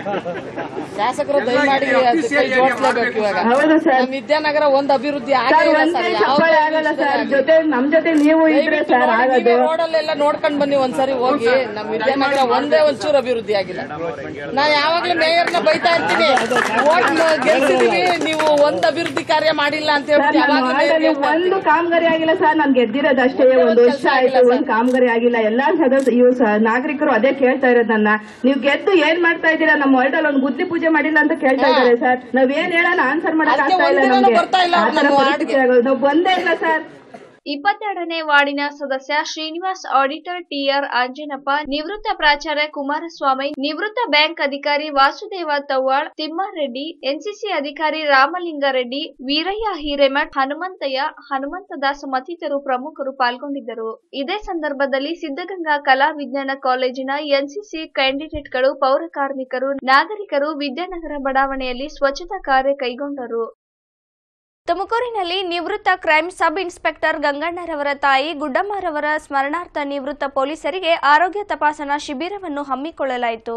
ಶಾಸಕರು ದಯಮಾಡಿ ಅದು ಕೈ ಜೋಡಿಸ್ಲೇಬೇಕು ಇವಾಗ ಹೌದು ಸರ್ ನಮ್ಮ ವಿದ್ಯಾನಗರ ಒಂದ್ ಅಭಿವೃದ್ಧಿ ಸರ್ ಆಗಿಲ್ಲ ಒಂದೇ ಸರ್ ಚಪ್ಪಾಳೆ ಆಗಲ್ಲ ಸರ್ ಜೊತೆ ನಮ್ ಜೊತೆ ನೀವು ಇದ್ರೆ ಸರ್ ಆಗೋದು ರೋಡಲ್ಲೆಲ್ಲ ನೋಡ್ಕೊಂಡ್ ಬನ್ನಿ ಒಂದ್ಸರಿ ಹೋಗಿ ನಮ್ಮ ವಿದ್ಯಾನಗರ ಒಂದೇ ಒಂಚೂರು ಅಭಿವೃದ್ಧಿ ಆಗಿಲ್ಲ ನಾ ಯಾವಾಗ್ಲೂ ಮೇಯರ್ನ ಬೈತಾ ಇರ್ತೀನಿ ಓಟ್ ಗೆಲ್ಸಿದೀವಿ ನೀವು ಒಂದ್ ಅಭಿವೃದ್ಧಿ ಕಾರ್ಯ ಮಾಡಿಲ್ಲ ಅಂತ ಸರ್ ಹೇಳ್ಬಿಟ್ಟು ನಮ್ಮ ಯಾವಾಗ್ಲೂ ವಾರ್ಡಲ್ಲಿ ಒಂದು ಕಾಮಗಾರಿ ಆಗಿಲ್ಲ ಸರ್ ನಾನು ಗೆದ್ದಿರೋದು ಅಷ್ಟೇ ಒಂದು ವರ್ಷ ಆಯ್ತು ಒಂದು ಕಾಮಗಾರಿ ಆಗಿಲ್ಲ ಎಲ್ಲಾ ಸದಸ್ಯ ಇವು ಸ- ನಾಗರಿಕರು ಅದೇ ಕೇಳ್ತಾ ಇರೋದು ನನ್ನ ನೀವು ಗೆದ್ದು ಏನ್ ಮಾಡ್ತಾ ಇದ್ದೀರಾ ನಮ್ಮ ವಾರ್ಡಲ್ಲಿ ಒಂದು ಬುದ್ಧಿ ಪೂಜೆ ಮಾಡಿಲ್ಲ ಅಂತ ಕೇಳ್ತಾ ಇದ್ದಾರೆ ಸರ್ ನಾವ್ ಏನ್ ಹೇಳೋಣ ಆನ್ಸರ್ ಮಾಡಕ್ ಅದಕ್ಕೆ ಆಗ್ತಾ ಇಲ್ಲ ಒಂದಿನನೂ ನಮ್ಗೆ ಬರ್ತಾ ಇಲ್ಲ ಆ ಅವ್ರು ಥರ ನಮ್ಮ ಪರಿಸ್ಥಿತಿ ಆಗೋದು ನಾವು ಬಂದೇ ಇಲ್ಲ ಸರ್ ಇಪ್ಪತ್ತೆರಡನೇ ವಾರ್ಡಿನ ಸದಸ್ಯ ಶ್ರೀನಿವಾಸ್ ಆಡಿಟರ್ ಟಿಆರ್ ಆಂಜನಪ್ಪ ನಿವೃತ್ತ ಪ್ರಾಚಾರ್ಯ ಕುಮಾರಸ್ವಾಮಿ ನಿವೃತ್ತ ಬ್ಯಾಂಕ್ ಅಧಿಕಾರಿ ವಾಸುದೇವ ತವ್ವಾಳ್ ತಿಮ್ಮಾರೆಡ್ಡಿ ಎನ್ಸಿಸಿ ಅಧಿಕಾರಿ ರಾಮಲಿಂಗಾರೆಡ್ಡಿ ವೀರಯ್ಯ ಹಿರೇಮಠ್ ಹನುಮಂತಯ್ಯ ಹನುಮಂತದಾಸ್ ಮತ್ತಿತರರು ಪ್ರಮುಖರು ಪಾಲ್ಗೊಂಡಿದ್ದರು ಇದೇ ಸಂದರ್ಭದಲ್ಲಿ ಸಿದ್ದಗಂಗಾ ಕಲಾ ವಿಜ್ಞಾನ ಕಾಲೇಜಿನ ಎನ್ಸಿಸಿ ಕ್ಯಾಂಡಿಡೇಟ್ಗಳು ಪೌರ ಕಾರ್ಮಿಕರು ನಾಗರಿಕರು ವಿದ್ಯಾನಗರ ಬಡಾವಣೆಯಲ್ಲಿ ಸ್ವಚ್ಛತಾ ಕಾರ್ಯ ಕೈಗೊಂಡರು ತುಮಕೂರಿನಲ್ಲಿ ನಿವೃತ್ತ ಕ್ರೈಮ್ ಸಬ್ ಇನ್ಸ್ಪೆಕ್ಟರ್ ಗಂಗಣ್ಣರವರ ತಾಯಿ ಗುಡ್ಡಮ್ಮರವರ ಸ್ಮರಣಾರ್ಥ ನಿವೃತ್ತ ಪೊಲೀಸರಿಗೆ ಆರೋಗ್ಯ ತಪಾಸಣಾ ಶಿಬಿರವನ್ನು ಹಮ್ಮಿಕೊಳ್ಳಲಾಯಿತು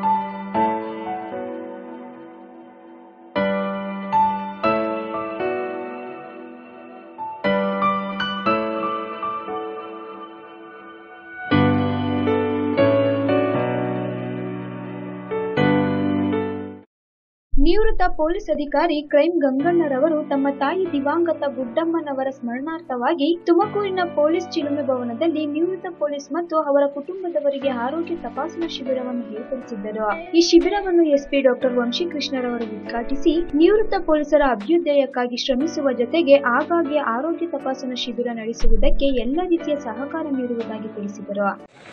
ನಿವೃತ್ತ ಪೊಲೀಸ್ ಅಧಿಕಾರಿ ಕ್ರೈಮ್ ಗಂಗಣ್ಣರವರು ತಮ್ಮ ತಾಯಿ ದಿವಂಗತ ಗುಡ್ಡಮ್ಮನವರ ಸ್ಮರಣಾರ್ಥವಾಗಿ ತುಮಕೂರಿನ ಪೊಲೀಸ್ ಚಿಲುಮೆ ಭವನದಲ್ಲಿ ನಿವೃತ್ತ ಪೊಲೀಸ್ ಮತ್ತು ಅವರ ಕುಟುಂಬದವರಿಗೆ ಆರೋಗ್ಯ ತಪಾಸಣಾ ಶಿಬಿರವನ್ನು ಏರ್ಪಡಿಸಿದ್ದರು ಈ ಶಿಬಿರವನ್ನು ಎಸ್ಪಿ ಡಾಕ್ಟರ್ ವಂಶೀಕೃಷ್ಣರವರು ಉದ್ಘಾಟಿಸಿ ನಿವೃತ್ತ ಪೊಲೀಸರ ಅಭ್ಯುದಯಕ್ಕಾಗಿ ಶ್ರಮಿಸುವ ಜೊತೆಗೆ ಆಗಾಗ್ಗೆ ಆರೋಗ್ಯ ತಪಾಸಣಾ ಶಿಬಿರ ನಡೆಸುವುದಕ್ಕೆ ಎಲ್ಲ ರೀತಿಯ ಸಹಕಾರ ನೀಡುವುದಾಗಿ ತಿಳಿಸಿದರು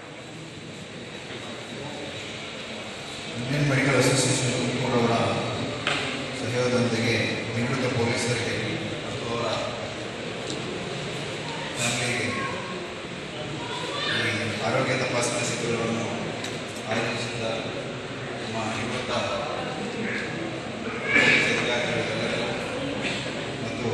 ಇಂಡಿಯನ್ ಮೆಡಿಕಲ್ ಅಸೋಸಿಯೇಷನ್ ತುಮಕೂರು ಅವರ ಸಹಯೋಗದೊಂದಿಗೆ ನಿವೃತ್ತ ಪೊಲೀಸರಿಗೆ ಮತ್ತು ಅವರ ಫ್ಯಾಮಿಲಿಗೆ ಈ ಆರೋಗ್ಯ ತಪಾಸಣಾ ಶಿಬಿರವನ್ನು ಆಯೋಜಿಸಿದ ನಮ್ಮ ನಿವೃತ್ತ ಪೊಲೀಸ್ ಅಧಿಕಾರಿಗಳಿಗೆಲ್ಲರಿಗೂ ಮತ್ತು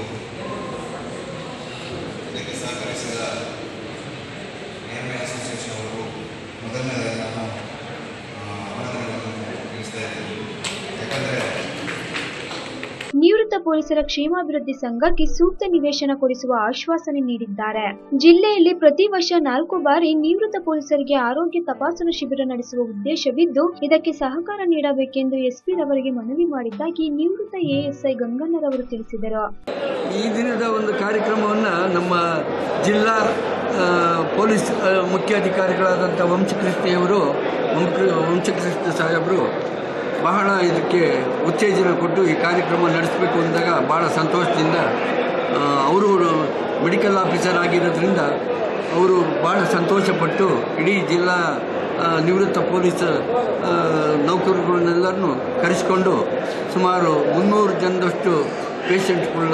ಇದಕ್ಕೆ ಸಹಕರಿಸಿದ ಎಮ್ ಎ ಅಸೋಸಿಯೇಷನ್ ಅವರು ಮೊದಲನೇದಾಗಿ ನಾನು ಆ, ಅಭಿನಂದನೆಗಳನ್ನು ತಿಳಿಸ್ತಾ ಇದ್ದೀನಿ ಯಾಕಂದರೆ ನಿವೃತ್ತ ನಿವೃತ್ತ ಪೊಲೀಸರ ಕ್ಷೇಮಾಭಿವೃದ್ಧಿ ಸಂಘಕ್ಕೆ ಸೂಕ್ತ ನಿವೇಶನ ಕೊಡಿಸುವ ಆಶ್ವಾಸನೆ ನೀಡಿದ್ದಾರೆ ಜಿಲ್ಲೆಯಲ್ಲಿ ಪ್ರತಿ ವರ್ಷ ನಾಲ್ಕು ಬಾರಿ ನಿವೃತ್ತ ಪೊಲೀಸರಿಗೆ ಆರೋಗ್ಯ ತಪಾಸಣಾ ಶಿಬಿರ ನಡೆಸುವ ಉದ್ದೇಶವಿದ್ದು ಇದಕ್ಕೆ ಸಹಕಾರ ನೀಡಬೇಕೆಂದು ಎಸ್ಪಿ ರವರಿಗೆ ಮನವಿ ಮಾಡಿದ್ದಾಗಿ ನಿವೃತ್ತ ಎಎಸ್ಐ ಗಂಗಣ್ಣರವರು ತಿಳಿಸಿದರು ಈ ದಿನದ ಒಂದು ಕಾರ್ಯಕ್ರಮವನ್ನು ನಮ್ಮ ಜಿಲ್ಲಾ ಆ, ಪೊಲೀಸ್ ಆ, ಮುಖ್ಯಾಧಿಕಾರಿಗಳಾದಂಥ ವಂಶಕೃಷ್ಣೆಯವರು ವಂಶ- ವಂಶಕೃಷ್ಣ ಸಾಹೇಬರು ಬಹಳ ಇದಕ್ಕೆ ಉತ್ತೇಜನ ಕೊಟ್ಟು ಈ ಕಾರ್ಯಕ್ರಮ ನಡೆಸಬೇಕು ಅಂದಾಗ ಭಾಳ ಸಂತೋಷದಿಂದ ಆ, ಅವರು ಮೆಡಿಕಲ್ ಆಫೀಸರ್ ಆಗಿರೋದ್ರಿಂದ ಅವರು ಭಾಳ ಸಂತೋಷಪಟ್ಟು ಇಡೀ ಜಿಲ್ಲಾ ಆ, ನಿವೃತ್ತ ಪೊಲೀಸ್ ಆ, ನೌಕರರನ್ನೆಲ್ಲರನ್ನು ಕರೆಸಿಕೊಂಡು ಸುಮಾರು ಮುನ್ನೂರು ಜನದಷ್ಟು ಪೇಷಂಟ್ಗಳನ್ನ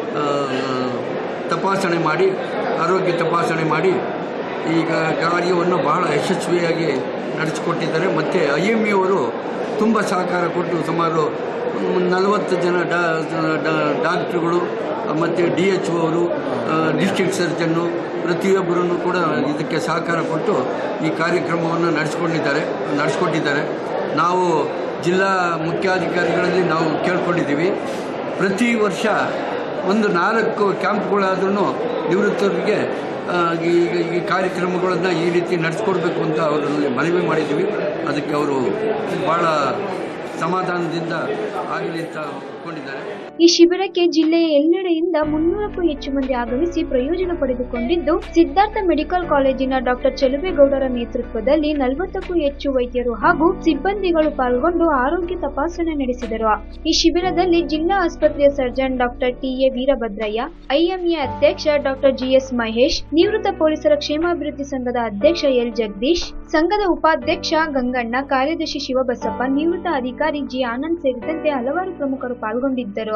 ತಪಾಸಣೆ ಮಾಡಿ ಆರೋಗ್ಯ ತಪಾಸಣೆ ಮಾಡಿ ಈಗ ಕಾರ್ಯವನ್ನು ಬಹಳ ಯಶಸ್ವಿಯಾಗಿ ನಡೆಸಿಕೊಟ್ಟಿದ್ದಾರೆ ಮತ್ತು ಐ ಎಮ್ ಇ ಅವರು ತುಂಬ ಸಹಕಾರ ಕೊಟ್ಟು ಸುಮಾರು ನಲವತ್ತು ಜನ ಡಾ ಡಾ- ಡಾಕ್ಟ್ರುಗಳು ಮತ್ತು ಡಿ ಎಚ್ ಒ ಅವರು ಡಿಸ್ಟ್ರಿಕ್ಟ್ ಸರ್ಜನ್ನು ಪ್ರತಿಯೊಬ್ಬರನ್ನು ಕೂಡ ಇದಕ್ಕೆ ಸಹಕಾರ ಕೊಟ್ಟು ಈ ಕಾರ್ಯಕ್ರಮವನ್ನು ನಡೆಸ್ಕೊಂಡಿದ್ದಾರೆ ನಡೆಸ್ಕೊಟ್ಟಿದ್ದಾರೆ ನಾವು ಜಿಲ್ಲಾ ಮುಖ್ಯಾಧಿಕಾರಿಗಳಲ್ಲಿ ನಾವು ಕೇಳ್ಕೊಂಡಿದ್ದೀವಿ ಪ್ರತಿ ವರ್ಷ ಒಂದು ನಾಲ್ಕು ಕ್ಯಾಂಪ್ಗಳಾದ್ರೂ ನಿವೃತ್ತರಿಗೆ ಆ, ಈ ಈ ಕಾರ್ಯಕ್ರಮಗಳನ್ನು ಈ ರೀತಿ ನಡೆಸ್ಕೊಡ್ಬೇಕು ಅಂತ ಅವರಲ್ಲಿ ಮನವಿ ಮಾಡಿದ್ದೀವಿ ಅದಕ್ಕೆ ಅವರು ಭಾಳ ಸಮಾಧಾನದಿಂದ ಆಗಲಿ ಅಂತ ಒಪ್ಕೊಂಡಿದ್ದಾರೆ ಈ ಶಿಬಿರಕ್ಕೆ ಜಿಲ್ಲೆಯ ಎಲ್ಲೆಡೆಯಿಂದ ಮುನ್ನೂರಕ್ಕೂ ಹೆಚ್ಚು ಮಂದಿ ಆಗಮಿಸಿ ಪ್ರಯೋಜನ ಪಡೆದುಕೊಂಡಿದ್ದು ಸಿದ್ಧಾರ್ಥ ಮೆಡಿಕಲ್ ಕಾಲೇಜಿನ ಡಾಕ್ಟರ್ ಚೆಲುವೇಗೌಡರ ನೇತೃತ್ವದಲ್ಲಿ ನಲವತ್ತಕ್ಕೂ ಹೆಚ್ಚು ವೈದ್ಯರು ಹಾಗೂ ಸಿಬ್ಬಂದಿಗಳು ಪಾಲ್ಗೊಂಡು ಆರೋಗ್ಯ ತಪಾಸಣೆ ನಡೆಸಿದರು ಈ ಶಿಬಿರದಲ್ಲಿ ಜಿಲ್ಲಾ ಆಸ್ಪತ್ರೆಯ surgeon doctor TA Veerabhadraiah IMA ಅಧ್ಯಕ್ಷ ಡಾಕ್ಟರ್ ಜಿಎಸ್ ಮಹೇಶ್ ನಿವೃತ್ತ ಪೊಲೀಸರ ಕ್ಷೇಮಾಭಿವೃದ್ಧಿ ಸಂಘದ ಅಧ್ಯಕ್ಷ ಎಲ್ ಜಗದೀಶ್ ಸಂಘದ ಉಪಾಧ್ಯಕ್ಷ ಗಂಗಣ್ಣ ಕಾರ್ಯದರ್ಶಿ ಶಿವಬಸಪ್ಪ ನಿವೃತ್ತ ಅಧಿಕಾರಿ ಜಿ ಆನಂದ್ ಸೇರಿದಂತೆ ಹಲವಾರು ಪ್ರಮುಖರು ಪಾಲ್ಗೊಂಡಿದ್ದರು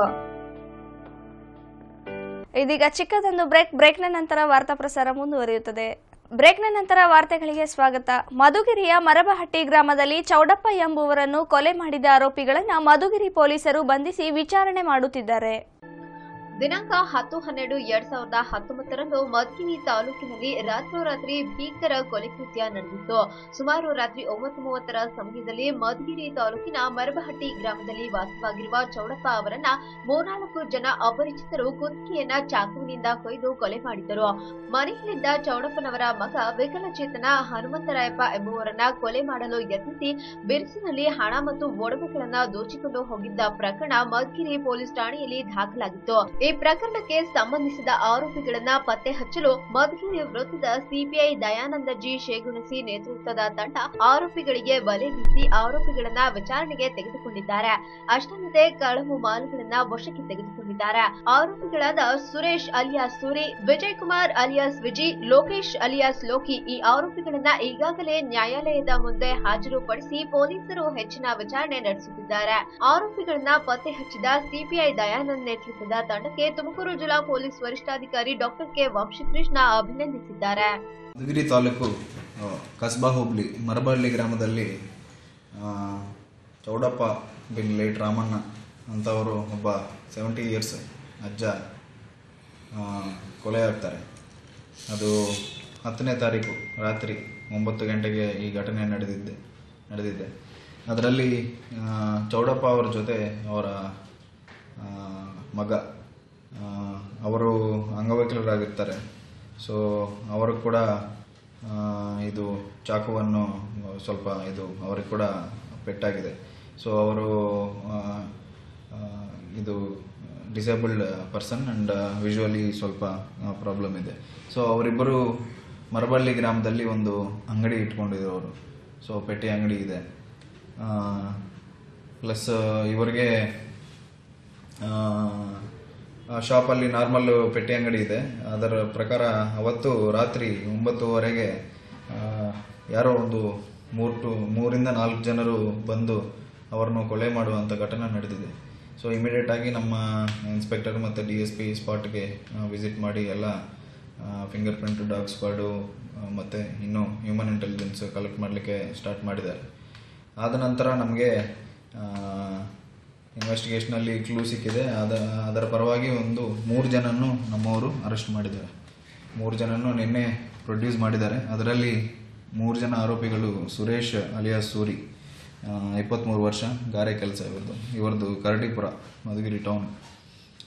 ಇದೀಗ ಚಿಕ್ಕದೊಂದು ಬ್ರೇಕ್ ಬ್ರೇಕ್ನ ನಂತರ ವಾರ್ತಾ ಪ್ರಸಾರ ಮುಂದುವರಿಯುತ್ತದೆ ಬ್ರೇಕ್ನ ನಂತರ ವಾರ್ತೆಗಳಿಗೆ ಸ್ವಾಗತ ಮಧುಗಿರಿಯ ಮರಬಹಟ್ಟಿ ಗ್ರಾಮದಲ್ಲಿ ಚೌಡಪ್ಪ ಎಂಬುವರನ್ನು ಕೊಲೆ ಮಾಡಿದ ಆರೋಪಿಗಳನ್ನು ಮಧುಗಿರಿ ಪೊಲೀಸರು ಬಂಧಿಸಿ ವಿಚಾರಣೆ ಮಾಡುತ್ತಿದ್ದಾರೆ ದಿನಾಂಕ ಹತ್ತು ಹನ್ನೆರಡು ಎರಡ್ ಸಾವಿರದ ಹತ್ತೊಂಬತ್ತರಂದು ಮಧುಗಿರಿ ತಾಲೂಕಿನಲ್ಲಿ ರಾತ್ರೋರಾತ್ರಿ ಭೀಕರ ಕೊಲೆ ಕೃತ್ಯ ನಡೆದಿತ್ತು ಸುಮಾರು ರಾತ್ರಿ ಒಂಬತ್ತು ಮೂವತ್ತರ ಸಮಯದಲ್ಲಿ ಮಧುಗಿರಿ ತಾಲೂಕಿನ ಮರಬಹಟ್ಟಿ ಗ್ರಾಮದಲ್ಲಿ ವಾಸವಾಗಿರುವ ಚೌಡಪ್ಪ ಅವರನ್ನ ಮೂರ್ನಾಲ್ಕು ಜನ ಅಪರಿಚಿತರು ಕುತ್ತಿಗೆಯನ್ನ ಚಾಕುವಿನಿಂದ ಕೊಯ್ದು ಕೊಲೆ ಮಾಡಿದ್ದರು ಮನೆಯಲ್ಲಿದ್ದ ಚೌಡಪ್ಪನವರ ಮಗ ವಿಕಲಚೇತನ ಹನುಮಂತರಾಯಪ್ಪ ಎಂಬುವರನ್ನ ಕೊಲೆ ಮಾಡಲು ಯತ್ನಿಸಿ ಬಿರುಸಿನಲ್ಲಿ ಹಣ ಮತ್ತು ಒಡವೆಗಳನ್ನ ದೋಚಿಕೊಂಡು ಹೋಗಿದ್ದ ಪ್ರಕರಣ ಮಧುಗಿರಿ ಪೊಲೀಸ್ ಠಾಣೆಯಲ್ಲಿ ದಾಖಲಾಗಿತ್ತು ಈ ಪ್ರಕರಣಕ್ಕೆ ಸಂಬಂಧಿಸಿದ ಆರೋಪಿಗಳನ್ನ ಪತ್ತೆ ಹಚ್ಚಲು ಮಧುಗಿರಿ ವೃತ್ತದ ಸಿಪಿಐ ದಯಾನಂದ ಜಿ ಶೇಗುಣಸಿ ನೇತೃತ್ವದ ತಂಡ ಆರೋಪಿಗಳಿಗೆ ಬಲೆ ಬೀಸಿ ಆರೋಪಿಗಳನ್ನ ವಿಚಾರಣೆಗೆ ತೆಗೆದುಕೊಂಡಿದ್ದಾರೆ ಅಷ್ಟಲ್ಲದೆ ಕಳವು ಮಾಲುಗಳನ್ನ ವಶಕ್ಕೆ ತೆಗೆದುಕೊಂಡಿದ್ದಾರೆ ಆರೋಪಿಗಳಾದ Suresh alias Suri Vijay Kumar alias Viji Lokesh alias Loki ಈ ಆರೋಪಿಗಳನ್ನ ಈಗಾಗಲೇ ನ್ಯಾಯಾಲಯದ ಮುಂದೆ ಹಾಜರುಪಡಿಸಿ ಪೊಲೀಸರು ಹೆಚ್ಚಿನ ವಿಚಾರಣೆ ನಡೆಸುತ್ತಿದ್ದಾರೆ ಆರೋಪಿಗಳನ್ನ ಪತ್ತೆ ಹಚ್ಚಿದ ಸಿಪಿಐ ದಯಾನಂದ್ ನೇತೃತ್ವದ ತಂಡಕ್ಕೆ ತುಮಕೂರು ಜಿಲ್ಲಾ ಪೊಲೀಸ್ ವರಿಷ್ಠಾಧಿಕಾರಿ ಡಾಕ್ಟರ್ ಕೆ ವಂಶಕೃಷ್ಣ ಅಭಿನಂದಿಸಿದ್ದಾರೆ ಮಧುಗಿರಿ ತಾಲೂಕು ಆ, ಕಸ್ಬಾ ಹೋಬಳಿ ಮರಬಳ್ಳಿ ಗ್ರಾಮದಲ್ಲಿ ಆ, ಚೌಡಪ್ಪ ಬಿನ್ ಲೇಟ್ ರಾಮಣ್ಣ ಅಂತವರು ಒಬ್ಬ ಸೆವೆಂಟಿ ಇಯರ್ಸ್ ಅಜ್ಜ ಆ, ಕೊಲೆ ಆಗ್ತಾರೆ ಅದು ಹತ್ತನೇ ತಾರೀಕು ರಾತ್ರಿ ಒಂಬತ್ತು ಗಂಟೆಗೆ ಈ ಘಟನೆ ನಡೆದಿದ್ದೆ ನಡೆದಿದೆ ಅದರಲ್ಲಿ ಆ, ಚೌಡಪ್ಪ ಅವರ ಜೊತೆ ಅವರ ಆ, ಮಗ ಆ, ಅವರು ಅಂಗವೈಕಲರಾಗಿರ್ತಾರೆ ಸೊ ಅವರು ಕೂಡ ಆ, ಇದು ಚಾಕುವನ್ನು ಸ್ವಲ್ಪ ಇದು ಅವರಿಗೆ ಕೂಡ ಪೆಟ್ಟಾಗಿದೆ ಸೊ ಅವರು ಆ, ಆ, ಇದು ಡಿಸೇಬಲ್ಡ್ ಪರ್ಸನ್ ಆ್ಯಂಡ್ ವಿಜುವಲಿ ಸ್ವಲ್ಪ ಪ್ರಾಬ್ಲಮ್ ಇದೆ ಸೊ ಅವರಿಬ್ಬರು ಮರಬಳ್ಳಿ ಗ್ರಾಮದಲ್ಲಿ ಒಂದು ಅಂಗಡಿ ಇಟ್ಕೊಂಡಿದ್ರು ಅವರು ಸೊ ಪೆಟ್ಟಿ ಅಂಗಡಿ ಇದೆ ಪ್ಲಸ್ ಇವರಿಗೆ ಆ ಶಾಪಲ್ಲಿ ನಾರ್ಮಲ್ ಪೆಟ್ಟಿ ಅಂಗಡಿ ಇದೆ ಅದರ ಪ್ರಕಾರ ಅವತ್ತು ರಾತ್ರಿ ಒಂಬತ್ತುವರೆಗೆ ಆ, ಯಾರೋ ಒಂದು ಮೂರು ಟು ಮೂರಿಂದ ನಾಲ್ಕು ಜನರು ಬಂದು ಅವರನ್ನು ಕೊಲೆ ಮಾಡುವಂಥ ಘಟನೆ ನಡೆದಿದೆ ಸೊ ಇಮಿಡಿಯೇಟ್ ಆಗಿ ನಮ್ಮ ಇನ್ಸ್ಪೆಕ್ಟರ್ ಮತ್ತು ಡಿ ಎಸ್ ಪಿ ಸ್ಪಾಟ್ಗೆ ವಿಸಿಟ್ ಮಾಡಿ ಎಲ್ಲ ಫಿಂಗರ್ ಪ್ರಿಂಟ್ ಡಾಗ್ ಸ್ಕ್ವಾಡು ಮತ್ತು ಇನ್ನೂ ಹ್ಯೂಮನ್ ಇಂಟೆಲಿಜೆನ್ಸ್ ಕಲೆಕ್ಟ್ ಮಾಡಲಿಕ್ಕೆ ಸ್ಟಾರ್ಟ್ ಮಾಡಿದ್ದಾರೆ ಆದ ನಂತರ ನಮಗೆ ಇನ್ವೆಸ್ಟಿಗೇಷನಲ್ಲಿ ಕ್ಲೂ ಸಿಕ್ಕಿದೆ ಅದ ಅದರ ಪರವಾಗಿ ಒಂದು ಮೂರು ಜನನ್ನು ನಮ್ಮವರು ಅರೆಸ್ಟ್ ಮಾಡಿದ್ದಾರೆ ಮೂರು ಜನನ್ನು ನಿನ್ನೆ ಪ್ರೊಡ್ಯೂಸ್ ಮಾಡಿದ್ದಾರೆ ಅದರಲ್ಲಿ ಮೂರು ಜನ ಆರೋಪಿಗಳು ಸುರೇಶ್ ಅಲಿಯಾಸ್ ಸೂರಿ ಇಪ್ಪತ್ತ್ಮೂರು ವರ್ಷ ಗಾರೆ ಕೆಲಸ ಇವ್ರದ್ದು ಇವ್ರದ್ದು ಕರಡಿಪುರ ಮಧುಗಿರಿ ಟೌನ್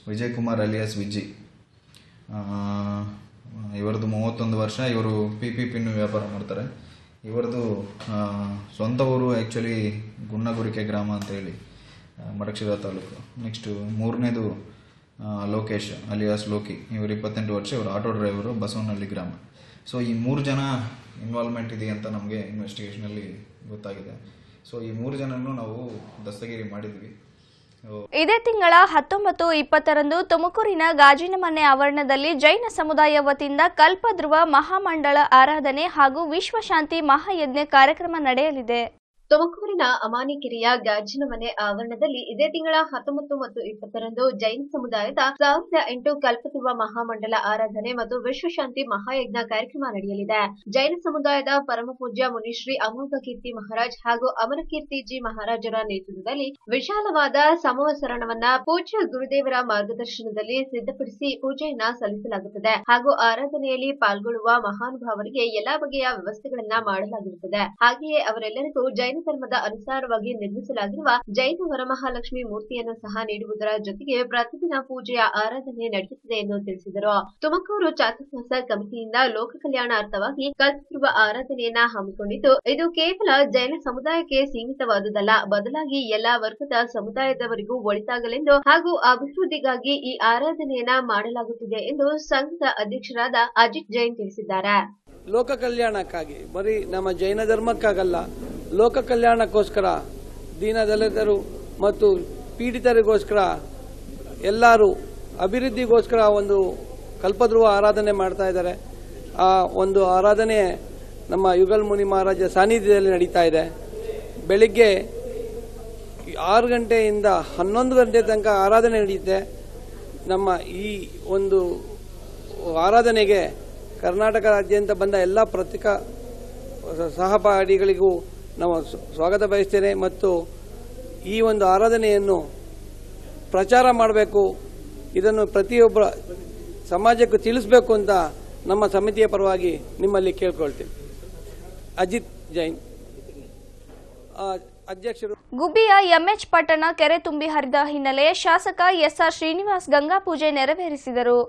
ವಿಜಯ್ ಕುಮಾರ್ ಅಲಿಯಾಸ್ ವಿಜ್ಜಿ ಆ, ಇವರದು ಮೂವತ್ತೊಂದು ವರ್ಷ ಇವರು ಪಿ ಪಿ ಪಿನ್ನು ವ್ಯಾಪಾರ ಮಾಡ್ತಾರೆ ಇವರದು ಆ, ಸ್ವಂತ ಊರು ಆ್ಯಕ್ಚುಲಿ ಗುಣ್ಣಗುರಿಕೆ ಗ್ರಾಮ ಅಂತೇಳಿ ಆ, ಮಡಕ್ಷಿರ ತಾಲೂಕು ನೆಕ್ಸ್ಟು ಮೂರನೇದು ಆ, ಲೋಕೇಶ್ ಅಲಿಯಾಸ್ ಲೋಕಿ ಇವರು ಇಪ್ಪತ್ತೆಂಟು ವರ್ಷ ಇವರು ಆಟೋ ಡ್ರೈವರು ಬಸವನಹಳ್ಳಿ ಗ್ರಾಮ ಸೊ ಈ ಮೂರು ಜನ ಇನ್ವಾಲ್ವ್ಮೆಂಟ್ ಇದೆ ಅಂತ ನಮಗೆ ಇನ್ವೆಸ್ಟಿಗೇಷನಲ್ಲಿ ಗೊತ್ತಾಗಿದೆ ಸೊ ಈ ಮೂರು ಜನನೂ ನಾವು ದಸ್ತಗಿರಿ ಮಾಡಿದ್ವಿ ಸೊ ಇದೇ ತಿಂಗಳ ಹತ್ತೊಂಬತ್ತು ಇಪ್ಪತ್ತರಂದು ತುಮಕೂರಿನ ಗಾಜಿನ ಮನೆ ಆವರಣದಲ್ಲಿ ಜೈನ ಸಮುದಾಯ ವತಿಯಿಂದ ಕಲ್ಪಧ್ರುವ ಮಹಾಮಂಡಳ ಆರಾಧನೆ ಹಾಗೂ ವಿಶ್ವಶಾಂತಿ ಮಹಾಯಜ್ಞ ಕಾರ್ಯಕ್ರಮ ನಡೆಯಲಿದೆ ತುಮಕೂರಿನ ಅಮಾನಿಕೆರೆಯ ಗಾಜಿನ ಮನೆ ಆವರಣದಲ್ಲಿ ಇದೇ ತಿಂಗಳ ಹತ್ತೊಂಬತ್ತು ಮತ್ತು ಇಪ್ಪತ್ತರಂದು ಜೈನ ಸಮುದಾಯದ ಸಾವಿರದ ಎಂಟು ಕಲ್ಪತುವ ಮಹಾಮಂಡಲ ಆರಾಧನೆ ಮತ್ತು ವಿಶ್ವಶಾಂತಿ ಮಹಾಯಜ್ಞ ಕಾರ್ಯಕ್ರಮ ನಡೆಯಲಿದೆ ಜೈನ ಸಮುದಾಯದ ಪರಮಪೂಜ್ಯ ಮುನಿಶ್ರೀ ಅಮೋಘ ಕೀರ್ತಿ ಮಹಾರಾಜ್ ಹಾಗೂ ಅಮರಕೀರ್ತಿ ಜಿ ಮಹಾರಾಜರ ನೇತೃತ್ವದಲ್ಲಿ ವಿಶಾಲವಾದ ಸಮವಸರಣವನ್ನ ಪೂಜ್ಯ ಗುರುದೇವರ ಮಾರ್ಗದರ್ಶನದಲ್ಲಿ ಸಿದ್ಧಪಡಿಸಿ ಪೂಜೆಯನ್ನ ಸಲ್ಲಿಸಲಾಗುತ್ತದೆ ಹಾಗೂ ಆರಾಧನೆಯಲ್ಲಿ ಪಾಲ್ಗೊಳ್ಳುವ ಮಹಾನುಭಾವರಿಗೆ ಎಲ್ಲಾ ಬಗೆಯ ವ್ಯವಸ್ಥೆಗಳನ್ನ ಮಾಡಲಾಗಿರುತ್ತದೆ ಹಾಗೆಯೇ ಅವರೆಲ್ಲರಿಗೂ ಜೈನ ಧರ್ಮದ ಅನುಸಾರವಾಗಿ ನಿರ್ಮಿಸಲಾಗಿರುವ ಜೈನ ವರಮಹಾಲಕ್ಷ್ಮಿ ಮೂರ್ತಿಯನ್ನು ಸಹ ನೀಡುವುದರ ಜೊತೆಗೆ ಪ್ರತಿದಿನ ಪೂಜೆಯ ಆರಾಧನೆ ನಡೆಯುತ್ತದೆ ಎಂದು ತಿಳಿಸಿದರು ತುಮಕೂರು ಚಾತುರ್ಮಾಸ ಕಮಿಟಿಯಿಂದ ಲೋಕ ಕಲ್ಯಾಣಾರ್ಥವಾಗಿ ಕಲ್ಪಿಸಿರುವ ಆರಾಧನೆಯನ್ನ ಹಮ್ಮಿಕೊಂಡಿದ್ದು ಇದು ಕೇವಲ ಜೈನ ಸಮುದಾಯಕ್ಕೆ ಸೀಮಿತವಾದುದಲ್ಲ ಬದಲಾಗಿ ಎಲ್ಲಾ ವರ್ಗದ ಸಮುದಾಯದವರಿಗೂ ಒಳಿತಾಗಲೆಂದು ಹಾಗೂ ಅಭಿವೃದ್ಧಿಗಾಗಿ ಈ ಆರಾಧನೆಯನ್ನ ಮಾಡಲಾಗುತ್ತಿದೆ ಎಂದು ಸಂಘದ ಅಧ್ಯಕ್ಷರಾದ ಅಜಿತ್ ಜೈನ್ ತಿಳಿಸಿದ್ದಾರೆ ಲೋಕ ಕಲ್ಯಾಣಕ್ಕಾಗಿ ಬರೀ ನಮ್ಮ ಜೈನ ಧರ್ಮಕ್ಕಾಗಲ್ಲ ಲೋಕ ಕಲ್ಯಾಣಕ್ಕೋಸ್ಕರ ದೀನದಲಿತರು ಮತ್ತು ಪೀಡಿತರಿಗೋಸ್ಕರ ಎಲ್ಲರೂ ಅಭಿವೃದ್ಧಿಗೋಸ್ಕರ ಒಂದು ಕಲ್ಪಧ್ರುವ ಆರಾಧನೆ ಮಾಡ್ತಾ ಇದ್ದಾರೆ ಆ ಒಂದು ಆರಾಧನೆ ನಮ್ಮ ಯುಗಲ್ ಮುನಿ ಮಹಾರಾಜ ಸಾನ್ನಿಧ್ಯದಲ್ಲಿ ನಡೀತಾ ಇದೆ ಬೆಳಿಗ್ಗೆ ಆರು ಗಂಟೆಯಿಂದ ಹನ್ನೊಂದು ಗಂಟೆ ತನಕ ಆರಾಧನೆ ನಡೆಯುತ್ತೆ ನಮ್ಮ ಈ ಒಂದು ಆರಾಧನೆಗೆ ಕರ್ನಾಟಕದಾದ್ಯಂತ ಬಂದ ಎಲ್ಲ ಪತ್ರಿಕಾ ಸಹಪಾಠಿಗಳಿಗೂ ನಾವು ಸ್ವ- ಸ್ವಾಗತ ಬಯಸ್ತೇನೆ ಮತ್ತು ಈ ಒಂದು ಆರಾಧನೆಯನ್ನು ಪ್ರಚಾರ ಮಾಡಬೇಕು ಇದನ್ನು ಪ್ರತಿಯೊಬ್ಬರ ಸಮಾಜಕ್ಕೂ ತಿಳಿಸಬೇಕು ಅಂತ ನಮ್ಮ ಸಮಿತಿಯ ಪರವಾಗಿ ನಿಮ್ಮಲ್ಲಿ ಕೇಳ್ಕೊಳ್ತೀನಿ ಅಜಿತ್ ಜೈನ್ ಆ, ಅಧ್ಯಕ್ಷರು ಗುಬ್ಬಿಯ ಎಂಎಚ್ ಪಟ್ಟಣ ಕೆರೆ ತುಂಬಿ ಹರಿದ ಹಿನ್ನೆಲೆ ಶಾಸಕ ಎಸ್ಆರ್ ಶ್ರೀನಿವಾಸ್ ಗಂಗಾ ಪೂಜೆ ನೆರವೇರಿಸಿದರು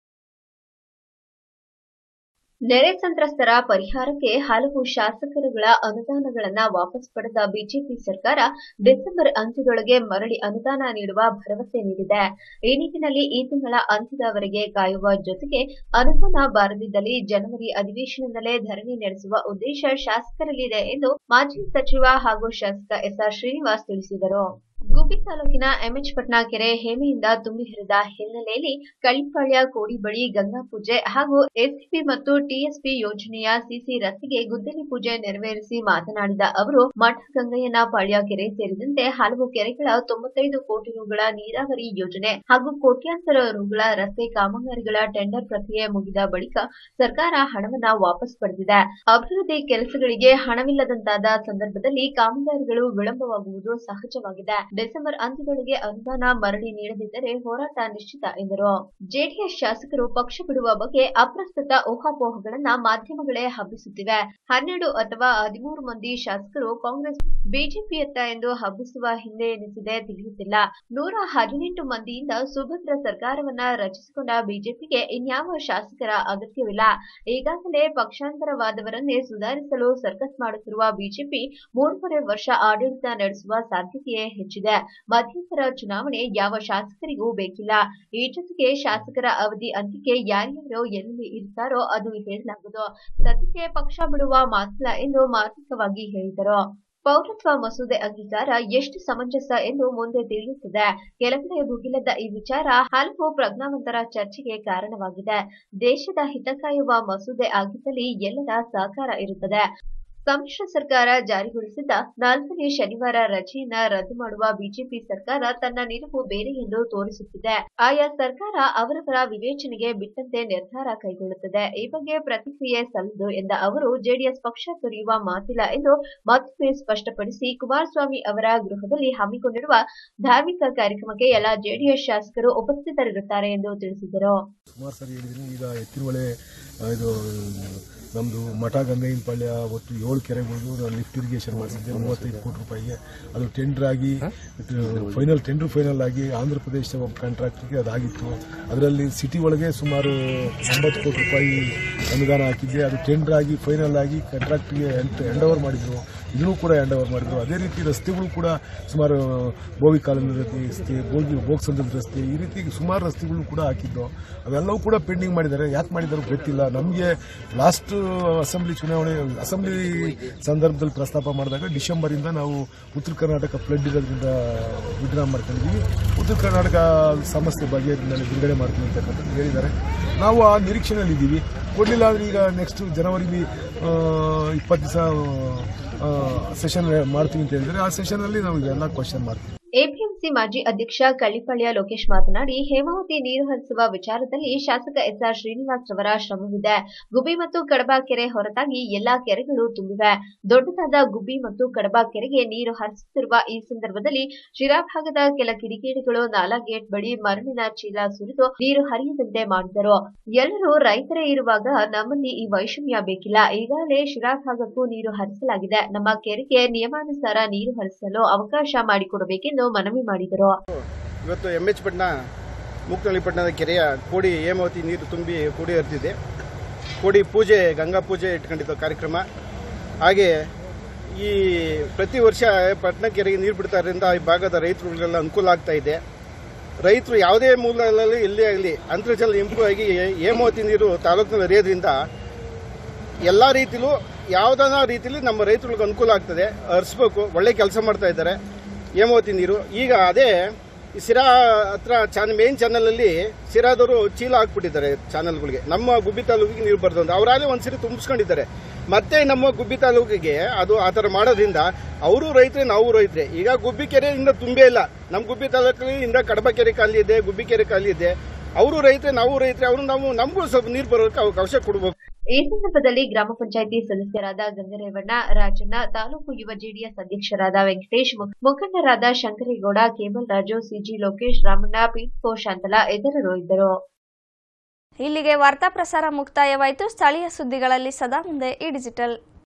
ನೆರೆ ಸಂತ್ರಸ್ತರ ಪರಿಹಾರಕ್ಕೆ ಹಲವು ಶಾಸಕರುಗಳ ಅನುದಾನಗಳನ್ನ ವಾಪಸ್ ಪಡೆದ ಬಿಜೆಪಿ ಸರ್ಕಾರ ಡಿಸೆಂಬರ್ ಅಂತ್ಯದೊಳಗೆ ಮರಳಿ ಅನುದಾನ ನೀಡುವ ಭರವಸೆ ನೀಡಿದೆ ಈ ನಿಟ್ಟಿನಲ್ಲಿ ಈ ತಿಂಗಳ ಅಂತ್ಯದವರೆಗೆ ಕಾಯುವ ಜೊತೆಗೆ ಅನುದಾನ ಬಾರದಿದ್ದಲ್ಲಿ ಜನವರಿ ಅಧಿವೇಶನದಲ್ಲೇ ಧರಣಿ ನಡೆಸುವ ಉದ್ದೇಶ ಶಾಸಕರಲ್ಲಿದೆ ಎಂದು ಮಾಜಿ ಸಚಿವ ಹಾಗೂ ಶಾಸಕ ಎಸ್ಆರ್ ಶ್ರೀನಿವಾಸ್ ತಿಳಿಸಿದರು ಗುಬ್ಬಿ ತಾಲೂಕಿನ ಎಂಎಚ್ ಪಟ್ನಾ ಕೆರೆ ಹೇಮೆಯಿಂದ ತುಂಬಿ ಹರಿದ ಹಿನ್ನೆಲೆಯಲ್ಲಿ ಕಳಿಪಾಳ್ಯ ಕೋಡಿ ಬಳಿ ಗಂಗಾ ಪೂಜೆ ಹಾಗೂ ಎಸ್ಸಿಪಿ ಮತ್ತು ಟಿಎಸ್ಪಿ ಯೋಜನೆಯ ಸಿಸಿ ರಸ್ತೆಗೆ ಗುದ್ದಲಿ ಪೂಜೆ ನೆರವೇರಿಸಿ ಮಾತನಾಡಿದ ಅವರು ಮಠ ಗಂಗಯ್ಯನ ಪಾಳ್ಯ ಕೆರೆ ಸೇರಿದಂತೆ ಹಲವು ಕೆರೆಗಳ ತೊಂಬತ್ತೈದು ಕೋಟಿ ರುಗಳ ನೀರಾವರಿ ಯೋಜನೆ ಹಾಗೂ ಕೋಟ್ಯಾಂತರ ರುಗಳ ರಸ್ತೆ ಕಾಮಗಾರಿಗಳ ಟೆಂಡರ್ ಪ್ರಕ್ರಿಯೆ ಮುಗಿದ ಬಳಿಕ ಸರ್ಕಾರ ಹಣವನ್ನ ವಾಪಸ್ ಪಡೆದಿದೆ ಅಭಿವೃದ್ಧಿ ಕೆಲಸಗಳಿಗೆ ಹಣವಿಲ್ಲದಂತಾದ ಸಂದರ್ಭದಲ್ಲಿ ಕಾಮಗಾರಿಗಳು ವಿಳಂಬವಾಗುವುದು ಸಹಜವಾಗಿದೆ ಡಿಸೆಂಬರ್ ಅಂತ್ಯದೊಳಗೆ ಅನುದಾನ ಮರಳಿ ನೀಡದಿದ್ದರೆ ಹೋರಾಟ ನಿಶ್ಚಿತ ಎಂದರು ಜೆಡಿಎಸ್ ಶಾಸಕರು ಪಕ್ಷ ಬಿಡುವ ಬಗ್ಗೆ ಅಪ್ರಸ್ತುತ ಊಹಾಪೋಹಗಳನ್ನ ಮಾಧ್ಯಮಗಳೇ ಹಬ್ಬಿಸುತ್ತಿವೆ ಹನ್ನೆರಡು ಅಥವಾ ಹದಿಮೂರು ಮಂದಿ ಶಾಸಕರು ಕಾಂಗ್ರೆಸ್ ಬಿಜೆಪಿಯತ್ತ ಎಂದು ಹಬ್ಬಿಸುವ ಹಿಂದೆ ಎನಿಸಿದೆ ತಿಳಿಯುತ್ತಿಲ್ಲ ನೂರ ಹದಿನೆಂಟು ಮಂದಿಯಿಂದ ಸುಭದ್ರ ಸರ್ಕಾರವನ್ನ ರಚಿಸಿಕೊಂಡ ಬಿಜೆಪಿಗೆ ಇನ್ಯಾವ ಶಾಸಕರ ಅಗತ್ಯವಿಲ್ಲ ಈಗಾಗಲೇ ಪಕ್ಷಾಂತರವಾದವರನ್ನೇ ಸುಧಾರಿಸಲು ಸರ್ಕಸ್ ಮಾಡುತ್ತಿರುವ ಬಿಜೆಪಿ ಮೂರುವರೆ ವರ್ಷ ಆಡಳಿತ ನಡೆಸುವ ಸಾಧ್ಯತೆಯೇ ಹೆಚ್ಚಿದೆ ಮಧ್ಯಂತರ ಚುನಾವಣೆ ಯಾವ ಶಾಸಕರಿಗೂ ಬೇಕಿಲ್ಲ ಈ ಜೊತೆಗೆ ಶಾಸಕರ ಅವಧಿ ಅಂತ್ಯಕ್ಕೆ ಯಾರ್ಯಾರೋ ಎಲ್ಲಿ ಇರ್ತಾರೋ ಅದು ಹೇಳಲಾಗುವುದು ಸದ್ಯಕ್ಕೆ ಪಕ್ಷ ಬಿಡುವ ಮಾತಿಲ್ಲ ಎಂದು ಮಾರ್ಮಿಕವಾಗಿ ಹೇಳಿದರು ಪೌರತ್ವ ಮಸೂದೆ ಅಂಗೀಕಾರ ಎಷ್ಟು ಸಮಂಜಸ ಎಂದು ಮುಂದೆ ತಿಳಿಯುತ್ತದೆ ಕೆಲವೆಡೆ ಭುಗಿಲದ ಈ ವಿಚಾರ ಹಲವು ಪ್ರಜ್ಞಾವಂತರ ಚರ್ಚೆಗೆ ಕಾರಣವಾಗಿದೆ ದೇಶದ ಹಿತ ಕಾಯುವ ಮಸೂದೆ ಆಗಿದ್ದಲ್ಲಿ ಎಲ್ಲರ ಸಹಕಾರ ಇರುತ್ತದೆ ಸಮ್ಮಿಶ್ರ ಸರ್ಕಾರ ಜಾರಿಗೊಳಿಸಿದ ನಾಲ್ಕನೇ ಶನಿವಾರ ರಜೆಯನ್ನ ರದ್ದು ಮಾಡುವ ಬಿಜೆಪಿ ಸರ್ಕಾರ ತನ್ನ ನಿಲುವು ಬೇರೆ ಎಂದು ತೋರಿಸುತ್ತಿದೆ ಆಯಾ ಸರ್ಕಾರ ಅವರವರ ವಿವೇಚನೆಗೆ ಬಿಟ್ಟಂತೆ ನಿರ್ಧಾರ ಕೈಗೊಳ್ಳುತ್ತದೆ ಈ ಬಗ್ಗೆ ಪ್ರತಿಕ್ರಿಯೆ ಸಲ್ಲದು ಎಂದ ಅವರು ಜೆಡಿಎಸ್ ಪಕ್ಷ ತೊರೆಯುವ ಮಾತಿಲ್ಲ ಎಂದು ಮತ್ತೊಮ್ಮೆ ಸ್ಪಷ್ಟಪಡಿಸಿ ಕುಮಾರಸ್ವಾಮಿ ಅವರ ಗೃಹದಲ್ಲಿ ಹಮ್ಮಿಕೊಂಡಿರುವ ಧಾರ್ಮಿಕ ಕಾರ್ಯಕ್ರಮಕ್ಕೆ ಎಲ್ಲ ಜೆಡಿಎಸ್ ಶಾಸಕರು ಉಪಸ್ಥಿತರಿರುತ್ತಾರೆ ಎಂದು ತಿಳಿಸಿದರು ಸುಮಾರು ಸರಿ ಹೇಳಿದ್ದೀನಿ ಈಗ ಎತ್ತಿನಹೊಳೆ ಆ, ಇದು ನಮ್ಮದು ಮಠ ಗಂಗೈನ ಪಾಳ್ಯ ಒಟ್ಟು ಏಳು ಕೆರೆಗಳಿಗೂ ಲಿಫ್ಟ್ ಇರಿಗೇಷನ್ ಮಾಡಿಸಿದ್ದೆ ಮೂವತ್ತೈದು ಕೋಟಿ ರೂಪಾಯಿಗೆ ಅದು ಟೆಂಡರ್ ಆಗಿ ಫೈನಲ್ ಟೆಂಡರ್ ಫೈನಲ್ ಆಗಿ ಆಂಧ್ರ ಪ್ರದೇಶ ಒಬ್ಬ ಕಾಂಟ್ರಾಕ್ಟರ್ಗೆ ಅದಾಗಿತ್ತು ಅದರಲ್ಲಿ ಸಿಟಿ ಒಳಗೆ ಸುಮಾರು ಒಂಬತ್ತು ಕೋಟಿ ರೂಪಾಯಿ ಅನುದಾನ ಹಾಕಿದ್ದೆ ಅದು ಟೆಂಡರ್ ಆಗಿ ಫೈನಲ್ ಆಗಿ ಕಾಂಟ್ರಾಕ್ಟ್ಗೆ ಹ್ಯಾಂಡ್ ಓವರ್ ಮಾಡಿದ್ರು ಇದನ್ನು ಕೂಡ ಹ್ಯಾಂಡ್ ಓವರ್ ಮಾಡಿದ್ರು ಅದೇ ರೀತಿ ರಸ್ತೆಗಳು ಕೂಡ ಸುಮಾರು ಬೋವಿ ಕಾಲೋನಿ ರಸ್ತೆ ಬೋಗಿ ಬೋಗ್ಸಂದ್ರದ ರಸ್ತೆ ಈ ರೀತಿ ಸುಮಾರು ರಸ್ತೆಗಳು ಕೂಡ ಹಾಕಿದ್ದು ಅವೆಲ್ಲವೂ ಕೂಡ ಪೆಂಡಿಂಗ್ ಮಾಡಿದ್ದಾರೆ ಯಾಕೆ ಮಾಡಿದಾರೋ ಗೊತ್ತಿಲ್ಲ ನಮಗೆ ಲಾಸ್ಟ್ ಅಸೆಂಬ್ಲಿ ಚುನಾವಣೆ ಅಸೆಂಬ್ಲಿ ಸಂದರ್ಭದಲ್ಲಿ ಪ್ರಸ್ತಾಪ ಮಾಡಿದಾಗ ಡಿಸೆಂಬರ್ ಇಂದ ನಾವು ಉತ್ತರ ಕರ್ನಾಟಕ ಫ್ಲಡ್ ಇರೋದ್ರಿಂದ ವಿಡ್ರಾ ಮಾಡ್ಕೊಂಡಿದ್ದೀವಿ ಉತ್ತರ ಕರ್ನಾಟಕ ಸಮಸ್ಯೆ ಬಗೆಹರಿದ ಬಿಡುಗಡೆ ಮಾಡ್ತೀವಿ ಅಂತಕ್ಕಂಥದ್ದು ಹೇಳಿದ್ದಾರೆ ನಾವು ಆ ನಿರೀಕ್ಷೆಯಲ್ಲಿ ಇದ್ದೀವಿ ಕೊಡಲಿಲ್ಲ ಅಂದ್ರೆ ಈಗ ನೆಕ್ಸ್ಟ್ ಜನವರಿ ಇಪ್ಪತ್ತು ದಿವಸ ಸೆಷನ್ ಮಾಡ್ತೀವಿ ಅಂತ ಹೇಳಿದ್ರೆ ಆ ಸೆಷನಲ್ಲಿ ನಾವು ಇದೆಲ್ಲ ಕ್ವಶನ್ ಮಾಡ್ತೀವಿ ಎಪಿಎಂಸಿ ಮಾಜಿ ಅಧ್ಯಕ್ಷ ಕಳ್ಳಿಪಳ್ಳಿಯ ಲೋಕೇಶ್ ಮಾತನಾಡಿ ಹೇಮಾವತಿ ನೀರು ಹರಿಸುವ ವಿಚಾರದಲ್ಲಿ ಶಾಸಕ ಎಸ್ಆರ್ ಶ್ರೀನಿವಾಸ್ ರವರ ಶ್ರಮವಿದೆ ಗುಬ್ಬಿ ಮತ್ತು ಕಡಬ ಕೆರೆ ಹೊರತಾಗಿ ಎಲ್ಲಾ ಕೆರೆಗಳು ತುಂಬಿವೆ ದೊಡ್ಡದಾದ ಗುಬ್ಬಿ ಮತ್ತು ಕಡಬ ಕೆರೆಗೆ ನೀರು ಹರಿಸುತ್ತಿರುವ ಈ ಸಂದರ್ಭದಲ್ಲಿ ಶಿರಾ ಭಾಗದ ಕೆಲ ಕಿಡಿಗೇಡಿಗಳು ನಾಲಾ ಗೇಟ್ ಬಳಿ ಮರಳಿನ ಚೀಲ ಸುರಿದು ನೀರು ಹರಿಯದಂತೆ ಮಾಡಿದರು ಎಲ್ಲರೂ ರೈತರೇ ಇರುವಾಗ ನಮ್ಮಲ್ಲಿ ಈ ವೈಷಮ್ಯ ಬೇಕಿಲ್ಲ ಈಗಾಗಲೇ ಶಿರಾ ಭಾಗಕ್ಕೂ ನೀರು ಹರಿಸಲಾಗಿದೆ ನಮ್ಮ ಕೆರೆಗೆ ನಿಯಮಾನುಸಾರ ನೀರು ಹರಿಸಲು ಅವಕಾಶ ಮಾಡಿಕೊಡಬೇಕೆಂದು ಮನವಿ ಮಾಡಿದರು ಇವತ್ತು ಎಂ ಎಚ್ ಪಟ್ಟಣ ಮುಕ್ತಳ್ಳಿ ಪಟ್ಟಣದ ಕೆರೆಯ ಕೋಡಿ ಹೇಮಾವತಿ ನೀರು ತುಂಬಿ ಕೋಡಿ ಹರಿದಿದೆ ಕೋಡಿ ಪೂಜೆ ಗಂಗಾ ಪೂಜೆ ಇಟ್ಕೊಂಡಿದ್ದು ಕಾರ್ಯಕ್ರಮ ಹಾಗೆ ಈ ಪ್ರತಿ ವರ್ಷ ಪಟ್ಟಣ ಕೆರೆಗೆ ನೀರು ಬಿಡ್ತಾ ಇರೋದ್ರಿಂದ ಈ ಭಾಗದ ರೈತರುಗಳಿಗೆಲ್ಲ ಅನುಕೂಲ ಆಗ್ತಾ ಇದೆ ರೈತರು ಯಾವುದೇ ಮೂಲಗಳಲ್ಲಿ ಎಲ್ಲೇ ಆಗಲಿ ಅಂತರ್ಜಲ ಇಂಪ್ರೂವ್ ಆಗಿ ಹೇಮಾವತಿ ನೀರು ತಾಲೂಕಿನಲ್ಲಿ ಹರಿಯೋದ್ರಿಂದ ಎಲ್ಲ ರೀತಿಲೂ ಯಾವುದಾದ ರೀತಿಲಿ ನಮ್ಮ ರೈತರಿಗೆ ಅನುಕೂಲ ಆಗ್ತದೆ ಹರಿಸ್ಬೇಕು ಒಳ್ಳೆ ಕೆಲಸ ಮಾಡ್ತಾ ಇದ್ದಾರೆ ಹೇಮಾವತಿ ನೀರು ಈಗ ಅದೇ ಈ ಸಿರಾ ಹತ್ರ ಚಾನ್ ಮೇನ್ ಚಾನಲಲ್ಲಿ ಸಿರಾದವರು ಚೀಲ ಹಾಕ್ಬಿಟ್ಟಿದ್ದಾರೆ ಚಾನಲ್ಗಳಿಗೆ ನಮ್ಮ ಗುಬ್ಬಿ ತಾಲೂಕಿಗೆ ನೀರು ಬರ್ದು ಅಂತ ಅವರಾಗಲೇ ಒಂದ್ಸರಿ ತುಂಬಿಸ್ಕೊಂಡಿದ್ದಾರೆ ಮತ್ತೆ ನಮ್ಮ ಗುಬ್ಬಿ ತಾಲೂಕಿಗೆ ಅದು ಆ ಥರ ಮಾಡೋದ್ರಿಂದ ಅವರು ರೈತರೇ ನಾವು ರೈತರೇ ಈಗ ಗುಬ್ಬಿ ಕೆರೆಯಿಂದ ತುಂಬೇ ಇಲ್ಲ ನಮ್ಮ ಗುಬ್ಬಿ ತಾಲೂಕಿನಿಂದ ಕಡಬ ಕೆರೆ ಖಾಲಿ ಇದೆ ಗುಬ್ಬಿ ಕೆರೆ ಖಾಲಿ ಇದೆ ಅವರು ರೈತರೇ ನಾವು ರೈತರೇ ಅವರು ನಾವು ನಮಗೂ ಸ್ವಲ್ಪ ನೀರು ಬರೋದಕ್ಕೆ ಅವಕಾಶ ಕೊಡಬೇಕು ಈ ಸಂದರ್ಭದಲ್ಲಿ ಗ್ರಾಮ ಪಂಚಾಯಿತಿ ಸದಸ್ಯರಾದ ಗಂಗರೇವಣ್ಣ ರಾಜಣ್ಣ ತಾಲೂಕು ಯುವ ಜೆಡಿಎಸ್ ಅಧ್ಯಕ್ಷರಾದ ವೆಂಕಟೇಶ್ ಮು- ಮುಖಂಡರಾದ ಶಂಕರೇಗೌಡ ಕೇಬಲ್ ರಾಜು ಸಿಜಿ ಲೋಕೇಶ್ ರಾಮಣ್ಣ ಪೀಟ್ಕೋ ಶಾಂತಲಾ ಇತರರು ಇದ್ದರು ಇಲ್ಲಿಗೆ ವಾರ್ತಾ ಪ್ರಸಾರ ಮುಕ್ತಾಯವಾಯಿತು ಸ್ಥಳೀಯ ಸುದ್ದಿಗಳಲ್ಲಿ ಸದಾ ಮುಂದೆ ಈ ಡಿಜಿಟಲ್